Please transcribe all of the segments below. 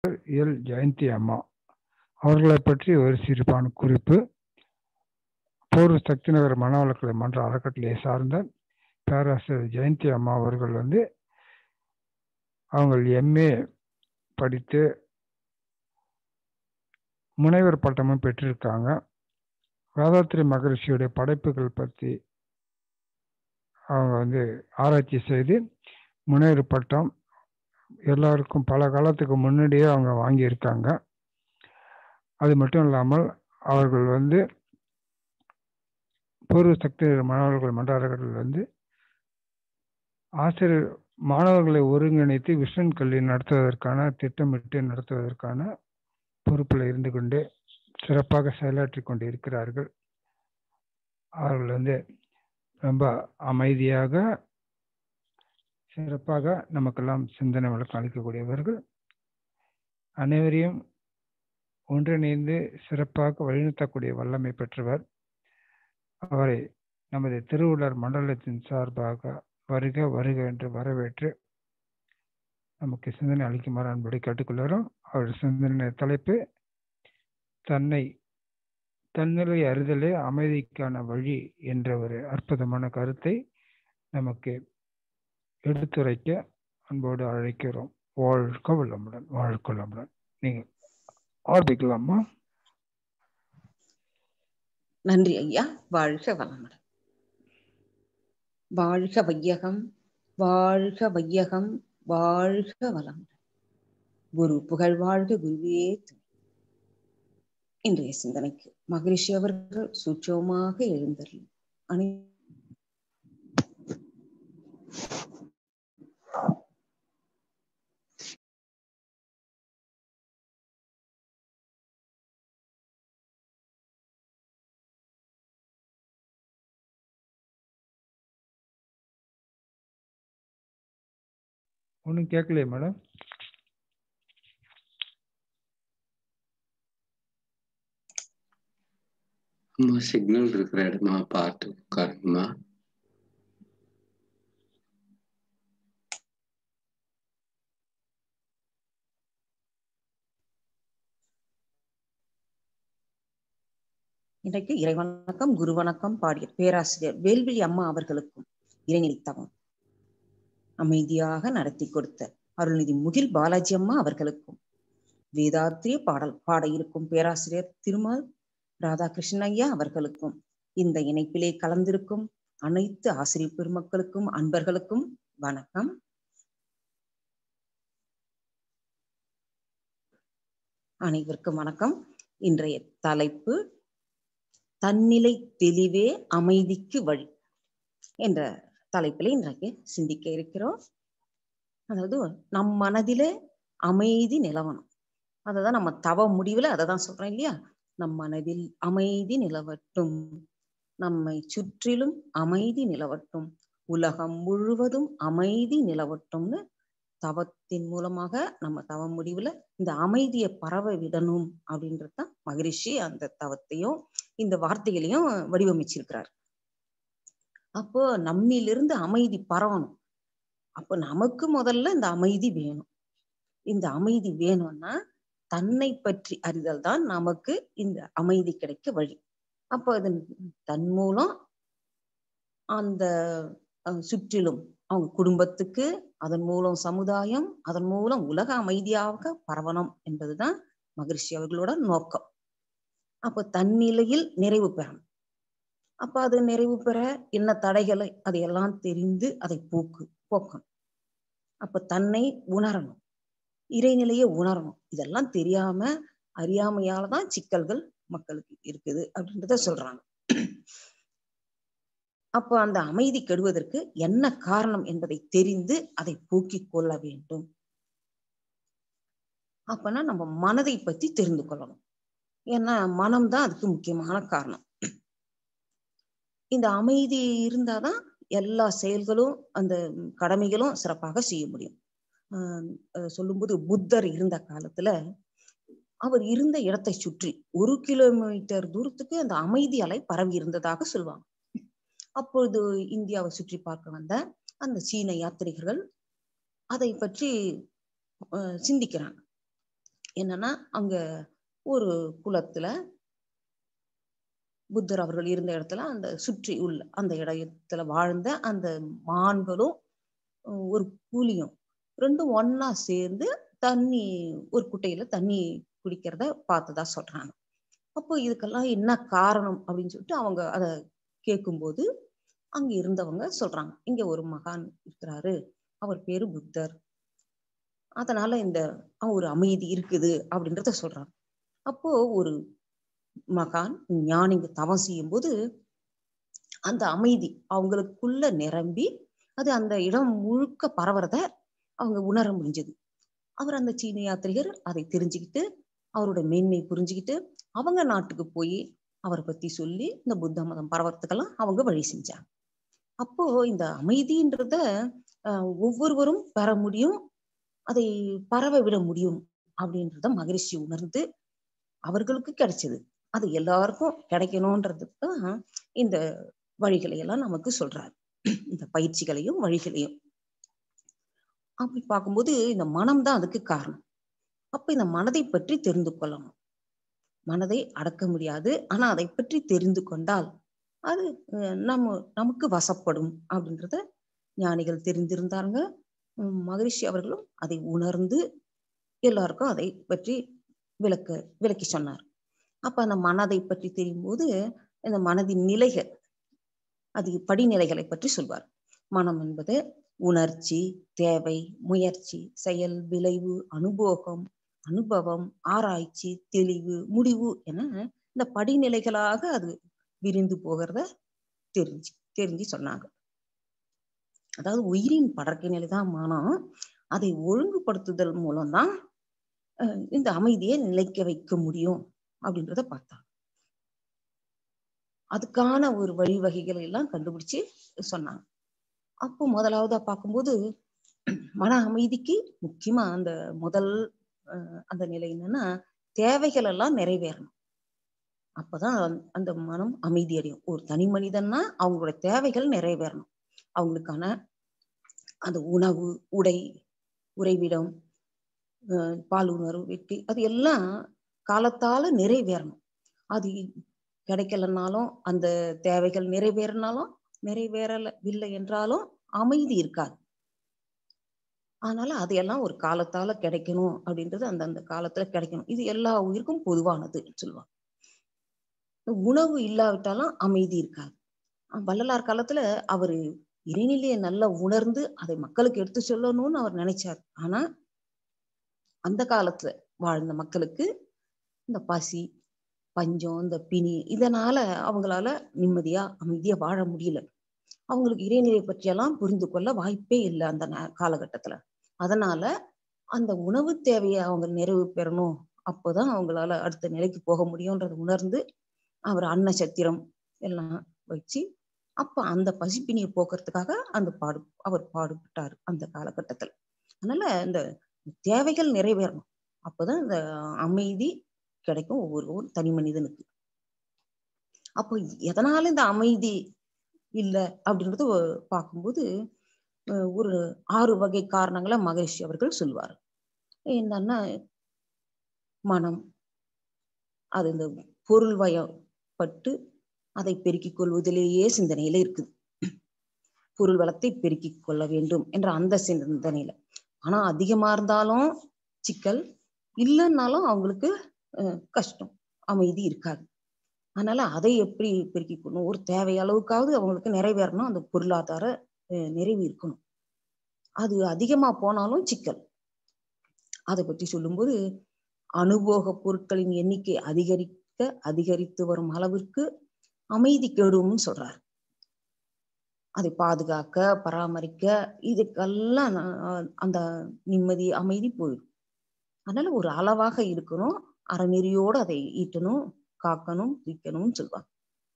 L Jayanthi அம்மா அவர்களை பற்றி ஒரு சிறப்பான குறிப்பு பூர்வ சக்தி நகர் மனவளக்கலை மன்ற அறக்கட்டளையை சார்ந்த பேராசிரியர் ஜெயந்தி அம்மா அவர்கள் வந்து அவங்க எம்ஏ படித்து முனைவர் பட்டமும் பெற்றிருக்காங்க வேதாத்திரி மகரிஷியுடைய படைப்புகள் பற்றி அவங்க வந்து ஆராய்ச்சி செய்து முனைவர் பட்டம் எல்லாருக்கும் பல காலத்துக்கு முன்னாடியே அவங்க வாங்கியிருக்காங்க அது மட்டும் இல்லாமல் அவர்கள் வந்து பூர்வ சக்தி மாணவர்கள் மன்ற அறக்கட்டளையில் வந்து ஆசிரியர் மாணவர்களை ஒருங்கிணைத்து விஷன் கல்வி நடத்துவதற்கான திட்டமிட்டு நடத்துவதற்கான பொறுப்பில் இருந்து கொண்டு சிறப்பாக செயலாற்றி கொண்டு இருக்கிறார்கள் அவர்கள் வந்து ரொம்ப அமைதியாக சிறப்பாக நமக்கெல்லாம் சிந்தனை விளக்கம் அளிக்கக்கூடியவர்கள் அனைவரையும் ஒன்றிணைந்து சிறப்பாக வழிநடத்தக்கூடிய வல்லமை பெற்றவர் அவரை நமது திருவள்ளர் மண்டலத்தின் சார்பாக வருக வருக என்று வரவேற்று நமக்கு சிந்தனை அளிக்குமாறு அன்படி கேட்டுக்கொள்கிறோம் அவருடைய சிந்தனை தலைப்பு தன்னை தன்னிலை அறிதலே அமைதிக்கான வழி என்ற ஒரு அற்புதமான கருத்தை நமக்கு எடுத்துரைக்க அன்போடு அழைக்கிறோம் வாழ்க வல்லமுடன் வாழ்க வல்லமுடன் நீங்க ஆரம்பிக்கலாமா நன்றி ஐயா வாழ்க வளமுடன் வாழ்க வையகம் வாழ்க வையகம் வாழ்க வளமுடன் குரு புகழ் வாழ்க குருவே துணை இன்றைய சிந்தனைக்கு மகரிஷி அவர்கள் சூட்சமாக எழுந்தருள் அனை ஒன்றும் கேட்கலையே மேடம் அம்மா சிக்னல் இருக்கிற இடமா பார்த்து உட்காருங்கம்மா இன்றைக்கு இறைவணக்கம் குரு வணக்கம் பாடிய பேராசிரியர் வேல்விழி அம்மா அவர்களுக்கும் இறைநிலைத்தவம் அமைதியாக நடத்தி கொடுத்த அருள்நிதி முகில் பாலாஜி அம்மா அவர்களுக்கும் வேதாத்திரிய பாடல் பாட இருக்கும் பேராசிரியர் திருமால் ராதாகிருஷ்ணன் ஐயா அவர்களுக்கும் இந்த இணைப்பிலே கலந்திருக்கும் அனைத்து ஆசிரியர் பெருமக்களுக்கும் அன்பர்களுக்கும் வணக்கம் அனைவருக்கும் வணக்கம் இன்றைய தலைப்பு தன்னிலை தெளிவே அமைதிக்கு வழி என்ற தலைப்பில் இன்றைக்கு சிந்திக்க இருக்கிறோம் அதாவது நம் மனதிலே அமைதி நிலவணும் அததான் நம்ம தவ முடிவுல அதை தான் சொல்றோம் இல்லையா நம் மனதில் அமைதி நிலவட்டும் நம்மை சுற்றிலும் அமைதி நிலவட்டும் உலகம் முழுவதும் அமைதி நிலவட்டும்னு தவத்தின் மூலமாக நம்ம தவ முடிவுல இந்த அமைதியை பரவ விடணும் அப்படின்றதுதான் மகரிஷி அந்த தவத்தையும் இந்த வார்த்தைகளையும் வடிவமைச்சிருக்கிறார் அப்போ நம்மிலிருந்து அமைதி பரவணும் அப்போ நமக்கு முதல்ல இந்த அமைதி வேணும் இந்த அமைதி வேணும்னா தன்னை பற்றி அறிதல் தான் நமக்கு இந்த அமைதி கிடைக்க வழி அப்போ அது தன் மூலம் அந்த சுற்றிலும் அவங்க குடும்பத்துக்கு அதன் மூலம் சமுதாயம் அதன் மூலம் உலக அமைதியாக பரவணும் என்பதுதான் மகரிஷி அவர்களோட நோக்கம் அப்போ தன்னிலையில் நிறைவு பெறணும் அப்ப அது நிறைவு பெற என்ன தடைகளை அதையெல்லாம் தெரிந்து அதை போக்கு போக்கணும் அப்ப தன்னை உணரணும் இறைநிலையை உணரணும் இதெல்லாம் தெரியாம அறியாமையால தான் சிக்கல்கள் மக்களுக்கு இருக்குது அப்படின்றத சொல்றாங்க அப்போ அந்த அமைதி கெடுவதற்கு என்ன காரணம் என்பதை தெரிந்து அதை போக்கிக் கொள்ள வேண்டும் அப்பனா நம்ம மனதை பத்தி தெரிந்து கொள்ளணும் ஏன்னா மனம்தான் அதுக்கு முக்கியமான காரணம் இந்த அமைதி இருந்தாதான் எல்லா செயல்களும் அந்த கடமைகளும் சிறப்பாக செய்ய முடியும் ஆஹ் சொல்லும்போது புத்தர் இருந்த காலத்துல அவர் இருந்த இடத்தை சுற்றி ஒரு கிலோமீட்டர் தூரத்துக்கு அந்த அமைதி அலை பரவி இருந்ததாக சொல்லுவாங்க அப்பொழுது இந்தியாவை சுற்றி பார்க்க வந்த அந்த சீன யாத்திரிகர்கள் அதை பற்றி சிந்திக்கிறாங்க என்னன்னா அங்க ஒரு குளத்துல புத்தர் அவர்கள் இருந்த இடத்துல அந்த சுற்றி உள்ள அந்த இடத்துல வாழ்ந்த அந்த மான்களும் அஹ் ஒரு புலியும் ரெண்டும் ஒண்ணா சேர்ந்து தண்ணி ஒரு குட்டையில தண்ணி குடிக்கிறத பார்த்ததா சொல்றாங்க அப்போ இதுக்கெல்லாம் என்ன காரணம் அப்படின்னு சொல்லிட்டு அவங்க அதை கேட்கும்போது அங்க இருந்தவங்க சொல்றாங்க இங்க ஒரு மகான் இருக்கிறாரு அவர் பேரு புத்தர் அதனால இந்த ஒரு அமைதி இருக்குது அப்படின்றத சொல்றாங்க அப்போ ஒரு மகான் ஞானிங்க தவம் செய்யும் போது அந்த அமைதி அவங்களுக்குள்ள நிரம்பி அது அந்த இடம் முழுக்க பரவறத அவங்க உணர முடிஞ்சது அவர் அந்த சீன யாத்திரிகர் அதை தெரிஞ்சுக்கிட்டு அவரோட மேன்மை புரிஞ்சுக்கிட்டு அவங்க நாட்டுக்கு போய் அவரை பத்தி சொல்லி இந்த புத்த மதம் பரவறதுக்கெல்லாம் அவங்க வழி செஞ்சாங்க அப்போ இந்த அமைதின்றத அஹ், ஒவ்வொருவரும் பெற முடியும் அதை பரவ விட முடியும் அப்படின்றத மகரிஷி உணர்ந்து அவர்களுக்கு கிடைச்சது அது எல்லாருக்கும் கிடைக்கணும்ன்றதுக்கு தான் இந்த வழிகளை எல்லாம் நமக்கு சொல்றாரு இந்த பயிற்சிகளையும் வழிகளையும் அப்படி பார்க்கும்போது இந்த மனம் தான் அதுக்கு காரணம் அப்ப இந்த மனதை பற்றி தெரிந்து கொள்ளணும் மனதை அடக்க முடியாது ஆனா அதை பற்றி தெரிந்து கொண்டால் அது அஹ், நம்ம நமக்கு வசப்படும் அப்படின்றத ஞானிகள் தெரிந்திருந்தாங்க உம், மகரிஷி அவர்களும் அதை உணர்ந்து எல்லாருக்கும் அதை பற்றி விளக்க விளக்கி சொன்னார் அப்ப அந்த மனதை பற்றி தெரியும் போது இந்த மனதின் நிலைகள் அது படிநிலைகளை பற்றி சொல்வார் மனம் என்பது உணர்ச்சி தேவை முயற்சி செயல் விளைவு அனுபோகம் அனுபவம் ஆராய்ச்சி தெளிவு முடிவு என இந்த படிநிலைகளாக அது விரிந்து போகிறத தெரிஞ்சு தெரிஞ்சு சொன்னாங்க அதாவது உயிரின் படர்க்கை நிலைதான் மனம் அதை ஒழுங்குபடுத்துதல் மூலம்தான் அஹ், இந்த அமைதியை நிலைக்க வைக்க முடியும் அப்படின்றத பார்த்தாங்க அதுக்கான ஒரு வழிவகைகளை எல்லாம் கண்டுபிடிச்சு சொன்னாங்க அப்போ முதலாவதா பார்க்கும்போது மன அமைதிக்கு முக்கியமா அந்த முதல் அஹ், அந்த நிலை என்னன்னா தேவைகள் எல்லாம் நிறைவேறணும் அப்பதான் அந்த- அந்த மனம் அமைதி அடையும் ஒரு தனி மனிதன்னா அவங்களோட தேவைகள் நிறைவேறணும் அவங்களுக்கான அந்த உணவு உடை உறைவிடம் அஹ், பால் உணர்வு வெட்டி அது எல்லாம் காலத்தால நிறைவேறணும் அது கிடைக்கலனாலும் அந்த தேவைகள் நிறைவேறினாலும் நிறைவேறவில்லை என்றாலும் அமைதி இருக்காது அதனால அதையெல்லாம் ஒரு காலத்தால கிடைக்கணும் அப்படின்றது அந்த அந்த காலத்துல கிடைக்கணும் இது எல்லா உயிருக்கும் பொதுவானது சொல்லுவாங்க உணவு இல்லாவிட்டாலும் அமைதி இருக்காது அஹ் வள்ளலார் காலத்துல அவரு இறைநிலையை நல்லா உணர்ந்து அதை மக்களுக்கு எடுத்து சொல்லணும்னு அவர் நினைச்சார் ஆனா அந்த காலத்துல வாழ்ந்த மக்களுக்கு இந்த பசி பஞ்சம் இந்த பிணி இதனால அவங்களால நிம்மதியா அமைதியா வாழ முடியல அவங்களுக்கு இறைநிலை பற்றியெல்லாம் புரிந்து கொள்ள வாய்ப்பே இல்லை அந்த நா- காலகட்டத்துல அதனால அந்த உணவு தேவையை அவங்க நிறைவு பெறணும் அப்போதான் அவங்களால அடுத்த நிலைக்கு போக முடியும்ன்றதை உணர்ந்து அவர் அன்ன சத்திரம் எல்லாம் வச்சு அப்ப அந்த பசிப்பினியை போக்குறதுக்காக அந்த பாடு அவர் பாடுபட்டார் அந்த காலகட்டத்துல அதனால இந்த தேவைகள் நிறைவேறணும் அப்போதான் இந்த அமைதி கிடைக்கும் ஒவ்வொரு ஒரு தனி மனிதனுக்கு அப்போ எதனால இந்த அமைதி இல்லை அப்படின்றது ஒ- பார்க்கும்போது அஹ் ஒரு ஆறு வகை காரணங்களை மகரிஷி அவர்கள் சொல்வார் என்னன்னா மனம் அது இந்த பொருள் வயப்பட்டு அதை பெருக்கிக் கொள்வதிலேயே சிந்தனையில இருக்குது பொருள் வளத்தை பெருக்கிக் கொள்ள வேண்டும் என்ற அந்த சிந்தனையில ஆனா அதிகமா இருந்தாலும் சிக்கல் இல்லைன்னாலும் அவங்களுக்கு அஹ், கஷ்டம் அமைதி இருக்காது அதனால அதை எப்படி பெருக்கிக் கொள்ளணும் ஒரு தேவை அளவுக்காவது அவங்களுக்கு நிறைவேறணும் அந்த பொருளாதார அஹ், நிறைவு இருக்கணும் அது அதிகமா போனாலும் சிக்கல் அதை பற்றி சொல்லும்போது அனுபோக பொருட்களின் எண்ணிக்கை அதிகரிக்க அதிகரித்து வரும் அளவிற்கு அமைதி கெடும்னு சொல்றார் அதை பாதுகாக்க பராமரிக்க இதுக்கெல்லாம் நான் அந்த நிம்மதி அமைதி போயிடும் அதனால ஒரு அளவாக இருக்கணும் அறநெறியோடு அதை ஈட்டணும் காக்கணும் விற்கணும்னு சொல்லுவாங்க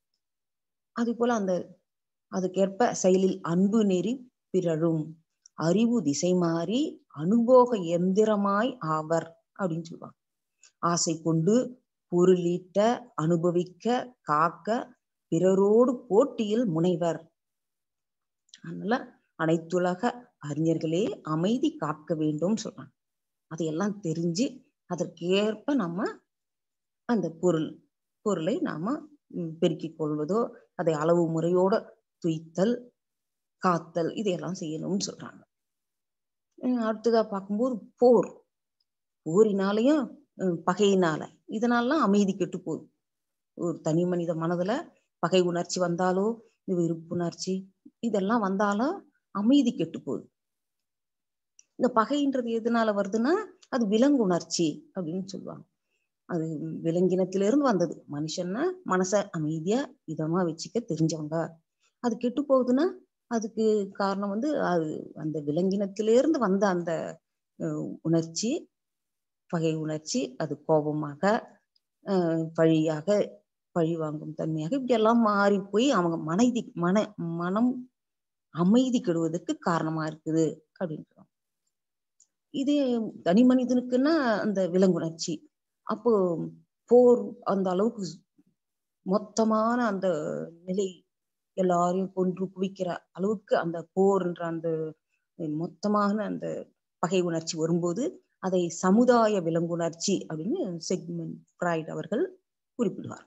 அதே போல அந்த அதுக்கேற்ப செயலில் அன்பு நெறி பிறழும் அறிவு திசை மாறி அனுபோக எந்திரமாய் ஆவர் அப்படின்னு சொல்லுவாங்க ஆசை கொண்டு பொருளீட்ட அனுபவிக்க காக்க பிறரோடு போட்டியில் முனைவர் அதனால அனைத்துலக அறிஞர்களே அமைதி காக்க வேண்டும் சொல்றாங்க அதையெல்லாம் தெரிஞ்சு அதற்கேற்ப நம்ம அந்த பொருள் பொருளை நாம ம், பெருக்கிக் கொள்வதோ அதை அளவு முறையோட துய்த்தல் காத்தல் இதையெல்லாம் செய்யணும்னு சொல்றாங்க உம் அடுத்ததா பார்க்கும்போது போர் போரினாலையும் உம், பகையினால இதனாலாம் அமைதி கெட்டு போகுது ஒரு தனி மனித மனதுல பகை உணர்ச்சி வந்தாலோ இந்த விருப்புணர்ச்சி இதெல்லாம் வந்தாலும் அமைதி கெட்டு போகுது இந்த பகைன்றது எதனால வருதுன்னா அது விலங்குணர்ச்சி அப்படின்னு சொல்லுவாங்க அது விலங்கினத்திலிருந்து வந்தது மனுஷன்னா மனச அமைதியா இதமா வச்சுக்க தெரிஞ்சவங்க அது கெட்டு போகுதுன்னா அதுக்கு காரணம் வந்து அது அந்த விலங்கினத்திலிருந்து வந்த அந்த அஹ், உணர்ச்சி பகை உணர்ச்சி அது கோபமாக அஹ், பழியாக பழி வாங்கும் தன்மையாக இப்படி எல்லாம் மாறி போய் அவங்க மனைதி மன மனம் அமைதி கெடுவதற்கு காரணமா இருக்குது அப்படின்றோம் இதே தனி மனிதனுக்குன்னா அந்த விலங்குணர்ச்சி அப்போ போர் அந்த அளவுக்கு மொத்தமான அந்த நிலை எல்லாரையும் கொன்று குவிக்கிற அளவுக்கு அந்த போர்ன்ற அந்த மொத்தமான அந்த பகை உணர்ச்சி வரும்போது அதை சமுதாய விலங்குணர்ச்சி அப்படின்னு செக்மெண்ட் ஃப்ராய்ட் அவர்கள் குறிப்பிடுவார்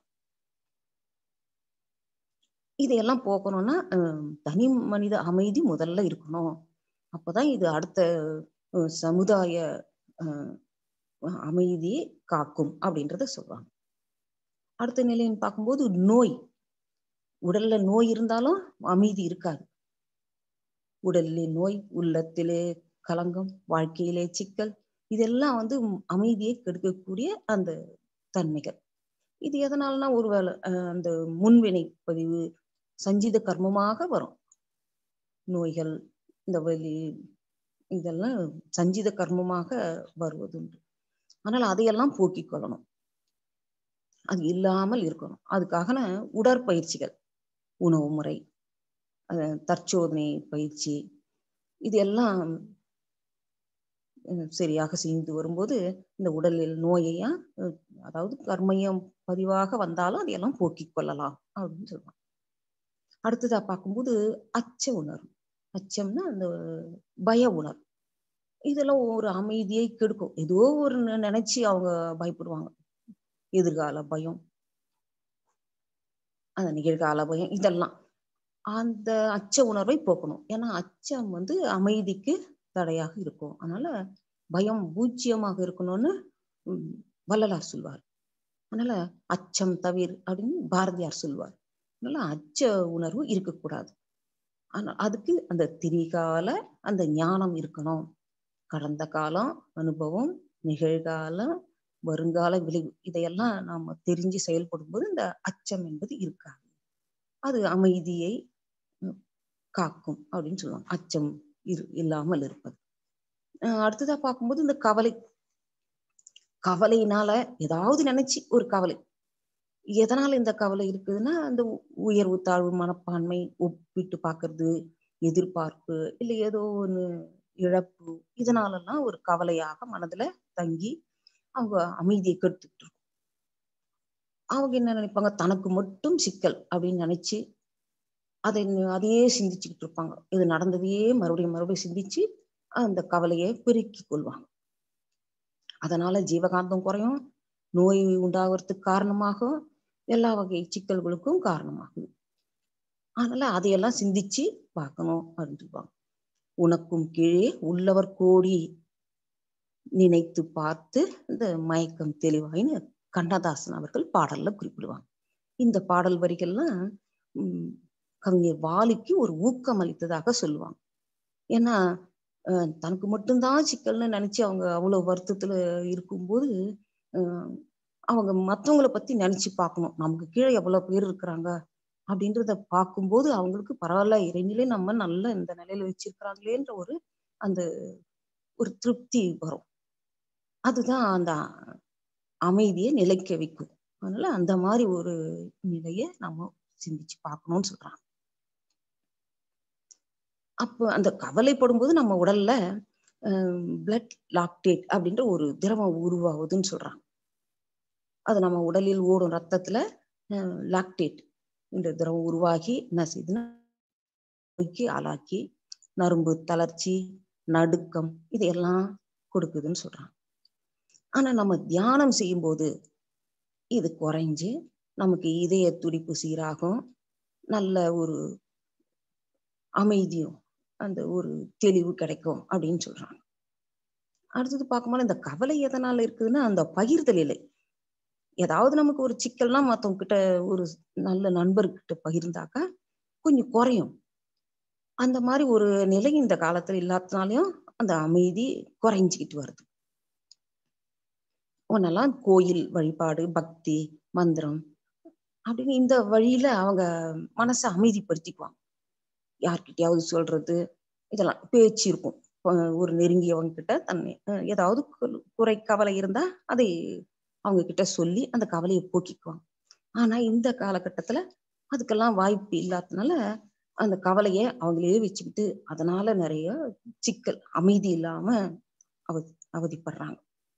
இதையெல்லாம் போக்கணும்னா அஹ், தனி மனித அமைதி முதல்ல இருக்கணும் அப்பதான் இது அடுத்த அஹ், சமுதாய அஹ், அமைதியை காக்கும் அப்படின்றத சொல்றாங்க அடுத்த நிலைன்னு பார்க்கும்போது நோய் உடல்ல நோய் இருந்தாலும் அமைதி இருக்காது உடலிலே நோய் உள்ளத்திலே கலங்கம் வாழ்க்கையிலே சிக்கல் இதெல்லாம் வந்து அமைதியை கெடுக்கக்கூடிய அந்த தன்மைகள் இது எதனாலனா ஒருவேளை அஹ், அந்த முன்வினை பதிவு சஞ்சித கர்மமாக வரும் நோய்கள் இந்த வலி இதெல்லாம் சஞ்சித கர்மமாக வருவதுண்டு ஆனால் அதையெல்லாம் போக்கிக் கொள்ளணும் அது இல்லாமல் இருக்கணும் அதுக்காக உடற்பயிற்சிகள் உணவு முறை அஹ் தற்சோதனை பயிற்சி இது எல்லாம் அஹ் சரியாக செய்து வரும்போது இந்த உடலில் நோயையா அஹ் அதாவது கர்மயம் பதிவாக வந்தாலும் அதையெல்லாம் போக்கிக் கொள்ளலாம் அப்படின்னு சொல்லுவாங்க அடுத்ததா பார்க்கும்போது அச்ச உணர்வு அச்சம்னா அந்த பய உணர்வு இதெல்லாம் ஒரு அமைதியை கெடுக்கும் ஏதோ ஒரு நி- நினைச்சு அவங்க பயப்படுவாங்க எதிர்கால பயம் அந்த நிகழ்கால பயம் இதெல்லாம் அந்த அச்ச உணர்வை போக்கணும் ஏன்னா அச்சம் வந்து அமைதிக்கு தடையாக இருக்கும் அதனால பயம் பூஜ்ஜியமாக இருக்கணும்னு உம், வள்ளலார் சொல்வார் அதனால அச்சம் தவிர் அப்படின்னு பாரதியார் சொல்வார் அதனால அச்ச உணர்வு இருக்கக்கூடாது ஆனா அதுக்கு அந்த திரிகால அந்த ஞானம் இருக்கணும் கடந்த காலம் அனுபவம் நிகழ்காலம் வருங்கால விளைவு இதையெல்லாம் நாம தெரிஞ்சு செயல்படும் போது இந்த அச்சம் என்பது இருக்காது அது அமைதியை உம், காக்கும் அப்படின்னு சொல்லுவாங்க அச்சம் இரு இல்லாமல் இருப்பது அஹ் அடுத்ததா பார்க்கும்போது இந்த கவலை கவலையினால ஏதாவது நினைச்சு ஒரு கவலை எதனால இந்த கவலை இருக்குதுன்னா அந்த உ- உயர்வு தாழ்வு மனப்பான்மை ஒப்பிட்டு பார்க்கிறது எதிர்பார்ப்பு இல்லை ஏதோ ஒண்ணு இழப்பு இதனாலெல்லாம் ஒரு கவலையாக மனதுல தங்கி அவங்க அமைதியை கெடுத்துட்டு இருக்கும் அவங்க என்ன நினைப்பாங்க தனக்கு மட்டும் சிக்கல் அப்படின்னு நினைச்சு அதை ந- அதையே சிந்திச்சுக்கிட்டு இருப்பாங்க இது நடந்ததையே மறுபடியும் மறுபடியும் சிந்திச்சு அந்த கவலையை பெருக்கிக் கொள்வாங்க அதனால ஜீவகாந்தம் குறையும் நோய் உண்டாகிறதுக்கு காரணமாகும் எல்லா வகை சிக்கல்களுக்கும் காரணமாகுது அதனால அதையெல்லாம் சிந்திச்சு பார்க்கணும் அப்படின்னு சொல்லுவாங்க உனக்கும் கீழே உள்ளவர் கோடி நினைத்து பார்த்து இந்த மயக்கம் தெளிவாயின்னு கண்ணதாசன் அவர்கள் பாடல்ல குறிப்பிடுவாங்க இந்த பாடல் வரிகள்லாம் உம் கவிஞர் வாலிக்கு ஒரு ஊக்கம் அளித்ததாக சொல்லுவாங்க ஏன்னா அஹ் தனக்கு மட்டும்தான் சிக்கல்னு நினைச்சு அவங்க அவ்வளவு வருத்தத்துல இருக்கும்போது அஹ் அவங்க மத்தவங்கள பத்தி நினைச்சு பார்க்கணும் நமக்கு கீழே எவ்வளவு பேர் இருக்கிறாங்க அப்படின்றத பார்க்கும்போது அவங்களுக்கு பரவாயில்ல இறைநிலை நம்ம நல்ல இந்த நிலையில வச்சிருக்கிறாங்களேன்ற ஒரு அந்த ஒரு திருப்தி வரும் அதுதான் அந்த அமைதியை நிலைக்க வைக்கும் அதனால அந்த மாதிரி ஒரு நிலையை நம்ம சிந்திச்சு பார்க்கணும்னு சொல்றாங்க அப்போ அந்த கவலைப்படும் போது நம்ம உடல்ல பிளட் லாக்டேட் அப்படின்ற ஒரு திரவம் உருவாகுதுன்னு சொல்றாங்க அது நம்ம உடலில் ஓடும் ரத்தத்துல லாக்டேட் என்ற திரவம் உருவாகி என்ன செய்யுதுன்னா நோய்க்கு ஆளாக்கி நரம்பு தளர்ச்சி நடுக்கம் இதையெல்லாம் கொடுக்குதுன்னு சொல்றாங்க ஆனா நம்ம தியானம் செய்யும்போது இது குறைஞ்சு நமக்கு இதய துடிப்பு சீராகும் நல்ல ஒரு அமைதியும் அந்த ஒரு தெளிவு கிடைக்கும் அப்படின்னு சொல்றாங்க அடுத்தது பார்க்கும்போது இந்த கவலை எதனால இருக்குதுன்னா அந்த பகிர்தல் இல்லை ஏதாவது நமக்கு ஒரு சிக்கல்னா மத்தவங்க கிட்ட ஒரு நல்ல நண்பர்கிட்ட பகிர்ந்தாக்கா கொஞ்சம் குறையும் அந்த மாதிரி ஒரு நிலை இந்த காலத்துல இல்லாதனாலையும் அந்த அமைதி குறைஞ்சிக்கிட்டு வருது உன்னெல்லாம் கோயில் வழிபாடு பக்தி மந்திரம் அப்படின்னு இந்த வழியில அவங்க மனசை அமைதிப்படுத்திக்குவாங்க யார்கிட்டயாவது சொல்றது இதெல்லாம் பேச்சு இருக்கும் ஒரு நெருங்கியவங்க கிட்ட தன்னை ஏதாவது குறை கவலை இருந்தா அதை அவங்க கிட்ட சொல்லி அந்த கவலையை போக்கிக்குவாங்க ஆனா இந்த காலகட்டத்துல அதுக்கெல்லாம் வாய்ப்பு இல்லாததுனால அந்த கவலைய அவங்களே வச்சுக்கிட்டு அதனால நிறைய சிக்கல் அமைதி இல்லாம அவ அவதிப்படுறாங்க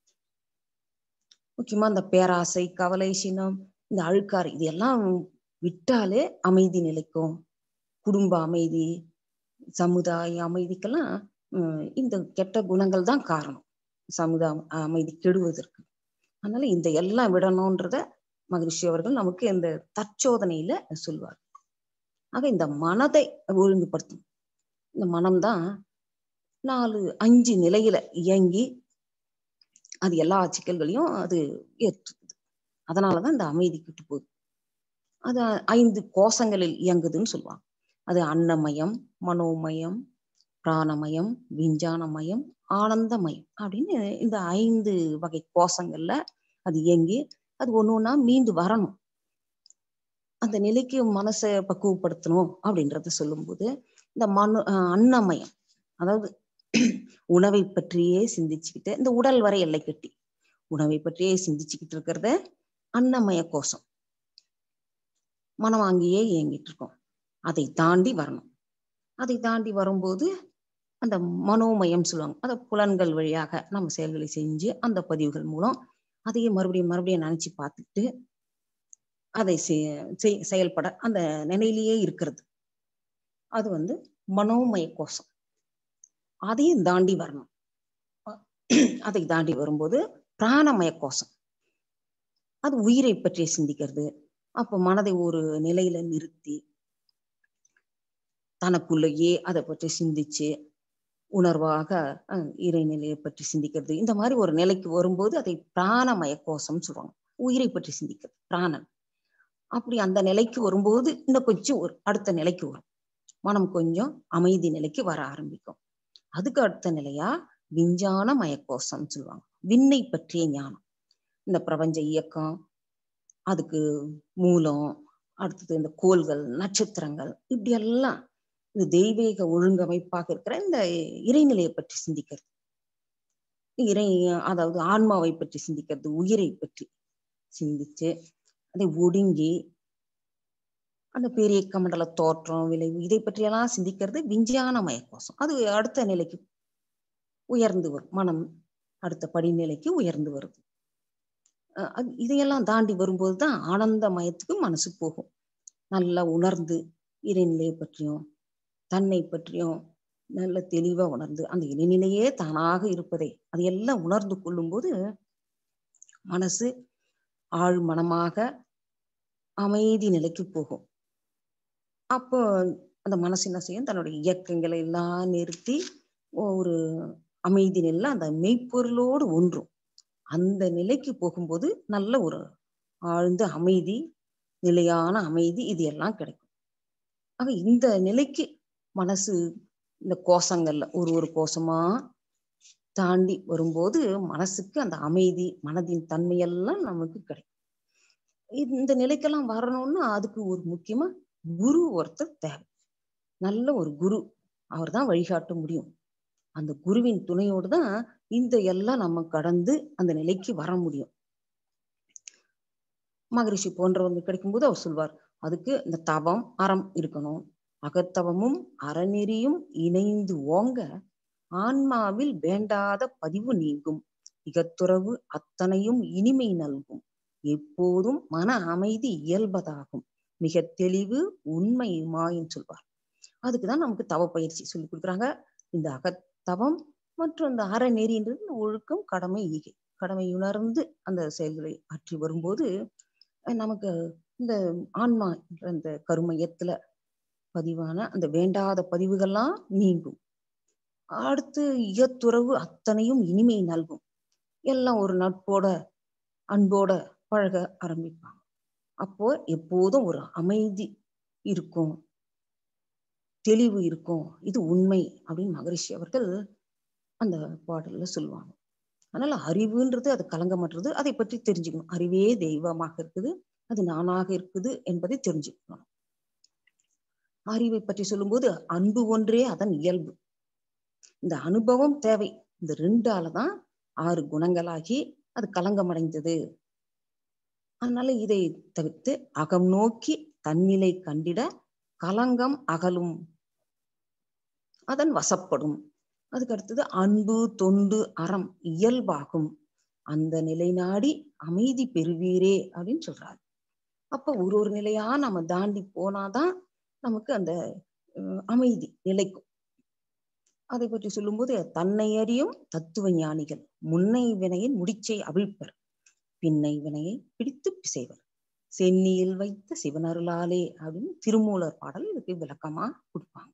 முக்கியமா இந்த பேராசை கவலை சினம் இந்த அழுக்காறு இது எல்லாம் விட்டாலே அமைதி நிலைக்கும் குடும்ப அமைதி சமுதாய அமைதிக்கெல்லாம் இந்த கெட்ட குணங்கள் தான் காரணம் சமுதாய அமைதி கெடுவதற்கு அதனால இந்த எல்லாம் விடணும்ன்றத மகிழ்ச்சி அவர்கள் நமக்கு இந்த தற்சோதனையில சொல்வார் ஆக இந்த மனதை ஒழுங்குபடுத்தும் இந்த மனம்தான் நாலு அஞ்சு நிலையில இயங்கி அது எல்லா சிக்கல்களையும் அது ஏற்றுக்குது அதனாலதான் இந்த அமைதி கிட்டு போகுது அது ஐந்து கோஷங்களில் இயங்குதுன்னு சொல்லுவாங்க அது அன்னமயம் மனோமயம் பிராணமயம் விஞ்ஞானமயம் ஆனந்தமயம் அப்படின்னு இந்த ஐந்து வகை கோஷங்கள்ல அது இயங்கி அது ஒண்ணு ஒண்ணா மீண்டு வரணும் அந்த நிலைக்கு மனசை பக்குவப்படுத்தணும் அப்படின்றத சொல்லும்போது இந்த மனு அன்னமயம் அதாவது உணவை பற்றியே சிந்திச்சுக்கிட்டு இந்த உடல் வரை எல்லை கட்டி உணவை பற்றியே சிந்திச்சுக்கிட்டு இருக்கிறத அன்னமய கோஷம் மனம் வாங்கியே இயங்கிட்டு இருக்கோம் அதை தாண்டி வரணும் அதை தாண்டி வரும்போது அந்த மனோமயம் சொல்லுவாங்க அந்த புலன்கள் வழியாக நம்ம செயல்களை செஞ்சு அந்த பதிவுகள் மூலம் அதையே மறுபடியும் மறுபடியும் நினைச்சு பார்த்துட்டு அதை செயல்பட அந்த நிலையிலேயே இருக்கிறது அது வந்து மனோமய கோஷம் அதையும் தாண்டி வரணும் அதை தாண்டி வரும்போது பிராணமய கோஷம் அது உயிரை பற்றி சிந்திக்கிறது அப்போ மனதை ஒரு நிலையில நிறுத்தி தனக்குள்ளேயே அதை பற்றி சிந்திச்சு உணர்வாக இறைநிலையை பற்றி சிந்திக்கிறது இந்த மாதிரி ஒரு நிலைக்கு வரும்போது அதை பிராணமய கோஷம் சொல்லுவாங்க உயிரை பற்றி சிந்திக்கிறது பிராணன் அப்படி அந்த நிலைக்கு வரும்போது இன்னும் கொஞ்சம் ஒரு அடுத்த நிலைக்கு வரும் மனம் கொஞ்சம் அமைதி நிலைக்கு வர ஆரம்பிக்கும் அதுக்கு அடுத்த நிலையா விஞ்ஞான மயக்கோஷம் சொல்லுவாங்க விண்ணை பற்றிய ஞானம் இந்த பிரபஞ்ச இயக்கம் அதுக்கு மூலம் அடுத்தது இந்த கோள்கள் நட்சத்திரங்கள் இப்படி எல்லாம் இந்த தெய்வீக ஒழுங்கமைப்பாக இருக்கிற இந்த இறைநிலையை பற்றி சிந்திக்கிறது இறை அதாவது ஆன்மாவை பற்றி சிந்திக்கிறது உயிரை பற்றி சிந்திச்சு அதை ஒடுங்கி அந்த பெரிய கமண்டல தோற்றம் விளைவு இதை பற்றியெல்லாம் சிந்திக்கிறது விஞ்ஞான மயக்கோசம் அது அடுத்த நிலைக்கு உயர்ந்து வரும் மனம் அடுத்த படிநிலைக்கு உயர்ந்து வருது இதையெல்லாம் தாண்டி வரும்போது தான் ஆனந்த மயத்துக்கு மனசு போகும் நல்லா உணர்ந்து இறைநிலையை பற்றியும் தன்னை பற்றியும் நல்ல தெளிவா உணர்ந்து அந்த இறைநிலையே தானாக இருப்பதை அதையெல்லாம் உணர்ந்து கொள்ளும்போது மனசு ஆழ் மனமாக அமைதி நிலைக்கு போகும் அப்போ அந்த மனசு என்ன செய்யும் தன்னுடைய இயக்கங்களை எல்லாம் நிறுத்தி ஒரு அமைதி நிலை அந்த மெய்ப்பொருளோடு ஒன்றும் அந்த நிலைக்கு போகும்போது நல்ல ஒரு ஆழ்ந்த அமைதி நிலையான அமைதி இது எல்லாம் கிடைக்கும் ஆக இந்த நிலைக்கு மனசு இந்த கோஷங்கள்ல ஒரு ஒரு கோஷமா தாண்டி வரும்போது மனசுக்கு அந்த அமைதி மனதின் தன்மையெல்லாம் நமக்கு கிடைக்கும் இந்த நிலைக்கெல்லாம் வரணும்னா அதுக்கு ஒரு முக்கியமா குரு ஒருத்தர் தேவை நல்ல ஒரு குரு அவர் தான் வழிகாட்ட முடியும் அந்த குருவின் துணையோடு தான் இந்த எல்லாம் நம்ம கடந்து அந்த நிலைக்கு வர முடியும் மகரிஷி போன்றவங்க கிடைக்கும்போது அவர் சொல்வார் அதுக்கு இந்த தவம் அறம் இருக்கணும் அகத்தவமும் அறநெறியும் இணைந்து ஓங்க ஆன்மாவில் வேண்டாத பதிவு நீங்கும் இகத்துறவு அத்தனையும் இனிமை நல்கும் எப்போதும் மன அமைதி இயல்பதாகும் மிக தெளிவு உண்மை மாயின் சொல்வார் அதுக்குதான் நமக்கு தவ பயிற்சி சொல்லி கொடுக்குறாங்க இந்த அகத்தவம் மற்றும் இந்த அறநெறின்றது இந்த ஒழுக்கம் கடமை ஈகை கடமை உணர்ந்து அந்த செயல்களை ஆற்றி வரும்போது அஹ் நமக்கு இந்த ஆன்மா என்ற அந்த கருமையத்துல பதிவான அந்த வேண்டாத பதிவுகள்லாம் நீங்கும் அடுத்து இயத்துறவு அத்தனையும் இனிமை நல்கும் எல்லாம் ஒரு நட்போட அன்போட பழக ஆரம்பிப்பாங்க அப்போ எப்போதும் ஒரு அமைதி இருக்கும் தெளிவு இருக்கும் இது உண்மை அப்படின்னு மகரிஷி அவர்கள் அந்த பாடல்ல சொல்லுவாங்க அதனால அறிவுன்றது அது கலங்கமற்றது அதை பற்றி தெரிஞ்சுக்கணும் அறிவே தெய்வமாக இருக்குது அது நானாக இருக்குது என்பதை தெரிஞ்சுக்கணும் அறிவை பற்றி சொல்லும்போது அன்பு ஒன்றே அதன் இயல்பு இந்த அனுபவம் தேவை இந்த ரெண்டால தான் ஆறு குணங்களாகி அது கலங்கமடைந்தது அதனால இதை தவிர்த்து அகம் நோக்கி தன்னிலை கண்டிட கலங்கம் அகலும் அதன் வசப்படும் அதுக்கு அடுத்தது அன்பு தொண்டு அறம் இயல்பாகும் அந்த நிலை நாடி அமைதி பெறுவீரே அப்படின்னு சொல்றாரு அப்ப ஒரு ஒரு நிலையா நம்ம தாண்டி போனாதான் நமக்கு அந்த அஹ், அமைதி நிலைக்கும் அதை பற்றி சொல்லும்போது தன்னை அறியும் தத்துவ ஞானிகள் முன்னை வினையின் முடிச்சை அவிழ்ப்பர் பின்னை வினையை பிடித்து பிசைவர் சென்னியில் வைத்த சிவனருளாலே அப்படின்னு திருமூலர் பாடல் இதுக்கு விளக்கமா கொடுப்பாங்க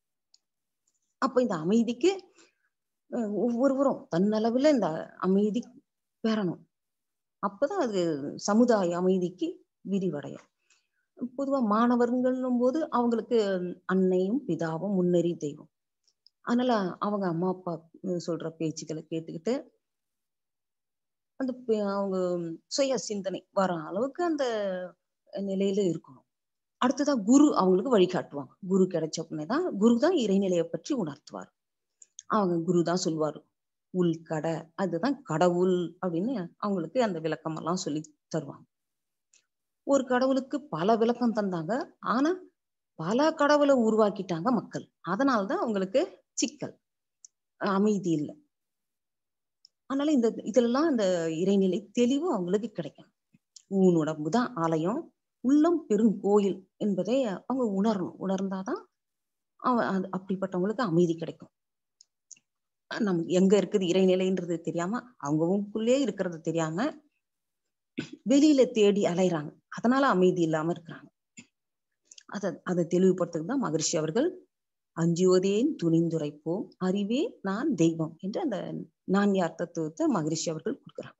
அப்ப இந்த அமைதிக்கு அஹ், ஒவ்வொருவரும் தன்னளவுல இந்த அமைதி பெறணும் அப்பதான் அது சமுதாய அமைதிக்கு விரிவடையும் பொதுவா மாணவர்கள்னும் போது அவங்களுக்கு அன்னையும் பிதாவும் முன்னறி தெய்வம் அதனால அவங்க அம்மா அப்பா சொல்ற பேச்சுக்களை கேட்டுக்கிட்டு அந்த பே- அவங்க சுய சிந்தனை வர அளவுக்கு அந்த நிலையில இருக்கணும் அடுத்ததா குரு அவங்களுக்கு வழிகாட்டுவாங்க குரு கிடைச்ச உடனே தான் குரு தான் இறைநிலையை பற்றி உணர்த்துவார் அவங்க குரு தான் சொல்லுவாரு உள்கடை அதுதான் கடவுள் அப்படின்னு அவங்களுக்கு அந்த விளக்கம் எல்லாம் சொல்லி தருவாங்க ஒரு கடவுளுக்கு பல விளக்கம் தந்தாங்க ஆனா பல கடவுளை உருவாக்கிட்டாங்க மக்கள் அதனால்தான் அவங்களுக்கு சிக்கல் அமைதி இல்லை அதனால இந்த இதெல்லாம் இந்த இறைநிலை தெளிவு அவங்களுக்கு கிடைக்கும் ஊனுடம்பு தான் ஆலயம் உள்ளம் பெருங்கோயில் என்பதை அவங்க உணரணும் உணர்ந்தாதான் அவ அது அப்படிப்பட்டவங்களுக்கு அமைதி கிடைக்கும் நமக்கு எங்க இருக்குது இறைநிலைன்றது தெரியாம அவங்கவுக்குள்ளே இருக்கிறது தெரியாம வெளியில தேடி அலைறாங்க அதனால அமைதி இல்லாம இருக்கிறாங்க அத அதை தெளிவுபடுத்துறது தான் மகரிஷி அவர்கள் அஞ்சுவதேன் துணிந்துரைப்போம் அறிவே நான் தெய்வம் என்று அந்த நான் யார் தத்துவத்தை மகரிஷி அவர்கள் கொடுக்குறாங்க